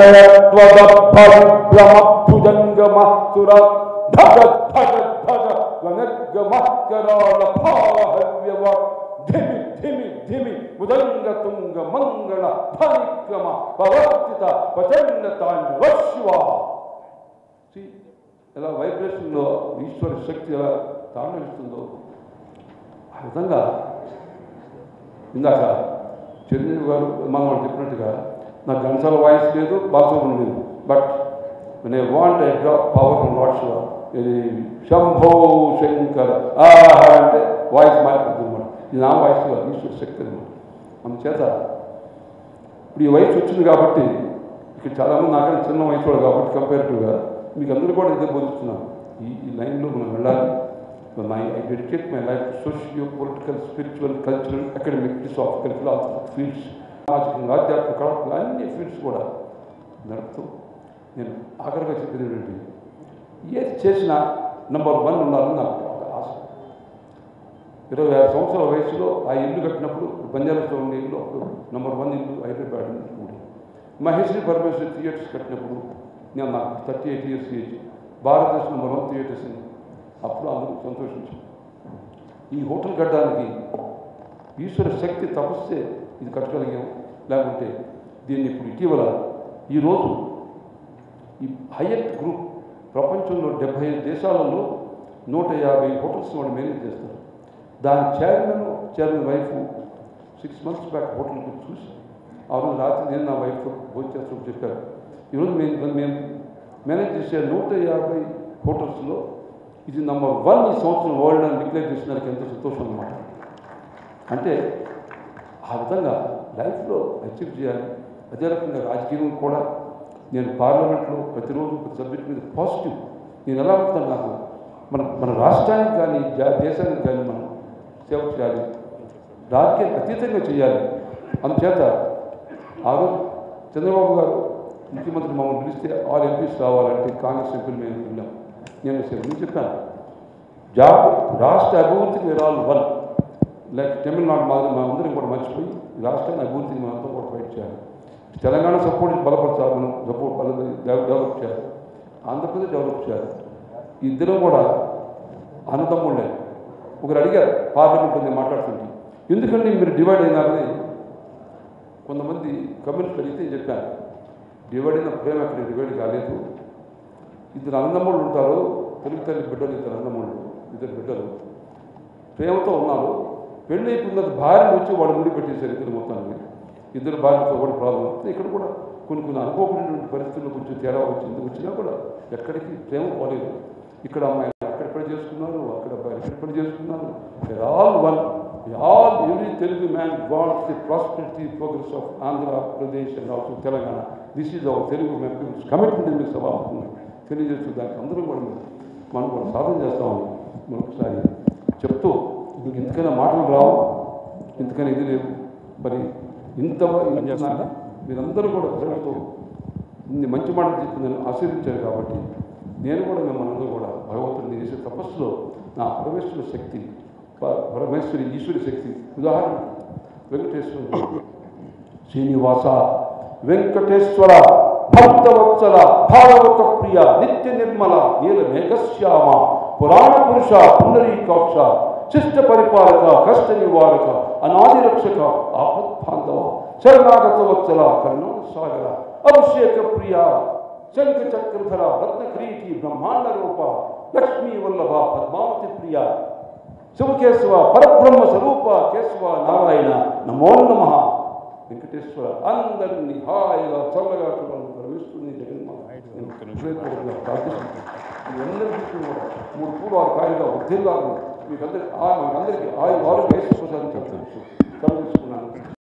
జయత్వదభుజంగమస్తుర భగత్ భగత్ భగ వనర్గమకరాళ భావహవ్యవ ధిమి ధిమి ధిమి ఉదంగ తుంగ మంగళ ఫలిక్రమ పవర్తిత ప్రచండ తాండవ శివ See, ఎలా వైబ్రేషన్లో ఈశ్వర శక్తి ఎలా తాండవిస్తుందో ఆ విధంగా ఇందాక చిరంజీవి గారు మనం వాళ్ళు చెప్పినట్టుగా నాకు గంటల వాయిస్ లేదు బాత్రూమ్ లేదు బట్ నేను want I drop power and what's ఇది శంభో శంకర ఆహా అంటే వాయిస్ మారిపోతుంది అనమాట ఇది నా వాయిస్ కాదు ఈశ్వర శక్తి అనమాట అందుచేత ఇప్పుడు ఈ వయసు వచ్చింది కాబట్టి ఇక్కడ చాలామంది నాకన్నా చిన్న వయసు వాళ్ళు కాబట్టి కంపేరిటివ్గా మీకు అందరూ కూడా ఇదే బోధిస్తున్నాను ఈ ఈ లైన్లో మనం వెళ్ళాలి my I dedicate my life socio political spiritual cultural academic philosophical philosophic fields సామాజికంగా ఆధ్యాత్మిక కళాత్మక అన్ని ఫీల్డ్స్ కూడా నడుపుతూ నేను ఆఖరిగా చెప్పేది ఏంటంటే ఏది చేసినా నెంబర్ వన్ ఉండాలని నాకు ఒక ఆశ ఇరవై ఆరు సంవత్సరాల వయసులో ఆ ఇల్లు కట్టినప్పుడు బంజారాస్లో ఉండే ఇల్లు అప్పుడు నెంబర్ వన్ ఇల్లు హైదరాబాద్ ఉండే మహేశ్వరి పరమేశ్వరి థియేటర్స్ కట్టినప్పుడు నేను నాకు థర్టీ ఎయిట్ ఇయర్స్ ఏజ్ భారతదేశం నెంబర్ వన్ థియేటర్స్ అని అప్పుడు అందరూ సంతోషించారు ఈ హోటల్ కట్టడానికి ఈశ్వర శక్తి తపస్సే ఇది కట్టగలిగాం లేకుంటే దీన్ని ఇప్పుడు ఇటీవల ఈరోజు ఈ హయట్ గ్రూప్ ప్రపంచంలో డెబ్బై ఐదు దేశాలలో నూట యాభై హోటల్స్ వాళ్ళు మేనేజ్ చేస్తారు దాని chairman chairman wife six months back హోటల్కి చూసి ఆ రోజు రాత్రి నేను నా వైఫ్తో భోజనం చేస్తూ చెప్పారు ఈరోజు మేము మేము మేనేజ్ చేసే నూట యాభై హోటల్స్లో ఇది నంబర్ వన్ ఈ సంవత్సరం వరల్డ్ అని డిక్లేర్ చేసినందుకు ఎంతో సంతోషం అనమాట అంటే ఆ విధంగా లైఫ్లో అచీవ్ చేయాలి అదే రకంగా రాజకీయం కూడా నేను పార్లమెంట్లో ప్రతిరోజు ఒక సబ్జెక్ట్ మీద పాజిటివ్ నేను ఎలా ఉంటాను నాకు మన మన రాష్ట్రానికి కానీ జా- దేశానికి కానీ మనం సేవ చేయాలి రాజకీయ అతీతంగా చేయాలి అందుచేత ఆ రోజు చంద్రబాబు గారు ముఖ్యమంత్రి మమ్మల్ని పిలిస్తే ఆల్ ఎంపీస్ రావాలంటే కాంగ్రెస్ ఎంపీలు మేము వెళ్ళాం నేను నేను చెప్పాను జాబ్ రాష్ట్ర అభివృద్ధికి విరాలు వన్ లైక్ తమిళనాడు మాదిరి మనందరం కూడా మర్చిపోయి ఈ రాష్ట్రాన్ని అభివృద్ధికి మనంతా కూడా ఫైట్ చేయాలి తెలంగాణ సపోర్ట్ బలపరచాలి మనం సపోర్ట్ బల డెవలప్ చేయాలి ఆంధ్రప్రదేశ్ డెవలప్ చేయాలి ఈ ఇద్దరం కూడా అన్నదమ్ముళ్ళే ఒకరు అడిగారు పార్లమెంట్ నేను మాట్లాడుతుంటే ఎందుకంటే మీరు డివైడ్ అయినారని కొంతమంది కమ్యూనిస్ట్ అడిగితే చెప్పాను డివైడ్ అయిన ప్రేమ అక్కడ డివైడ్ కాలేదు ఇద్దరు అన్నదమ్ముళ్ళు ఉంటారు తెలుగు తల్లి బిడ్డలు ఇద్దరు అన్నదమ్ముళ్ళు ఇద్దరు బిడ్డలు ప్రేమతో ఉన్నారు పెళ్ళి అయిపోయిన తర్వాత భార్యను వచ్చి వాడు ముడి పెట్టేశారు ఇద్దరు మొత్తానికి ఇద్దరు భార్యతో కూడా ప్రాబ్లం వస్తుంది ఇక్కడ కూడా కొన్ని కొన్ని అనుకోకునేటువంటి పరిస్థితుల్లో కొంచెం తేడా వచ్చింది వచ్చినా కూడా ఎక్కడికి ప్రేమ పోలేదు ఇక్కడ అమ్మాయి అక్కడ పెళ్లి చేసుకున్నారు అక్కడ అబ్బాయి ఇక్కడ పెళ్లి చేసుకున్నారు all one all every Telugu man wants the prosperity progress of Andhra Pradesh and also Telangana this is our Telugu man commitment మీకు సభ తెలియజేస్తూ దానికి అందరూ కూడా మేము- మనం కూడా సాధన చేస్తామని మరొకసారి చెప్తూ ఇంక ఇంతకైనా మాటలు రావు ఇంతకైనా ఇది లేవు మరి ఇంత ఇంత మీరందరూ కూడా ప్రేమతో ఇన్ని మంచి మాటలు చెప్పి నన్ను ఆశీర్వించారు కాబట్టి నేను కూడా మిమ్మల్ని అందరూ కూడా భగవంతుడిని చేసే తపస్సులో నా పరమేశ్వర శక్తి ప- పరమేశ్వరి ఈశ్వరి శక్తి ఉదాహరణ వెంకటేశ్వరుడు శ్రీనివాస వెంకటేశ్వర భక్తవత్సల భాగవత ప్రియ నిత్య నిర్మల నీల మేఘశ్యామ పురాణ పురుష పుండరీకాక్ష శిష్ట పరిపాలక కష్ట నివారక అనాది రక్షక ఆపద్బాంధవ శరణాగత వత్సల కరుణాన సాగర అభిషేక ప్రియ శంఖ చక్రధర రత్న క్రీటి బ్రహ్మాండ రూప లక్ష్మీ వల్లభ పద్మావతి ప్రియ శివకేశవ పరబ్రహ్మ స్వరూప కేశవ నారాయణ నమో నమ వెంకటేశ్వర అందరినీ హాయిగా చల్లగా చూడాలని పరమేశ్వరుని జగన్మాత నేను హృదయపూర్వకంగా ప్రార్థిస్తున్నాను. మీ అందరికీ కూడా మూడు పూలు ఆరు కాయలుగా వర్ధిల్లాలని మీకు అందరికి ఆ- మనకందరికీ ఆయు ఆరోగ్య ప్రసాదం చెప్తాను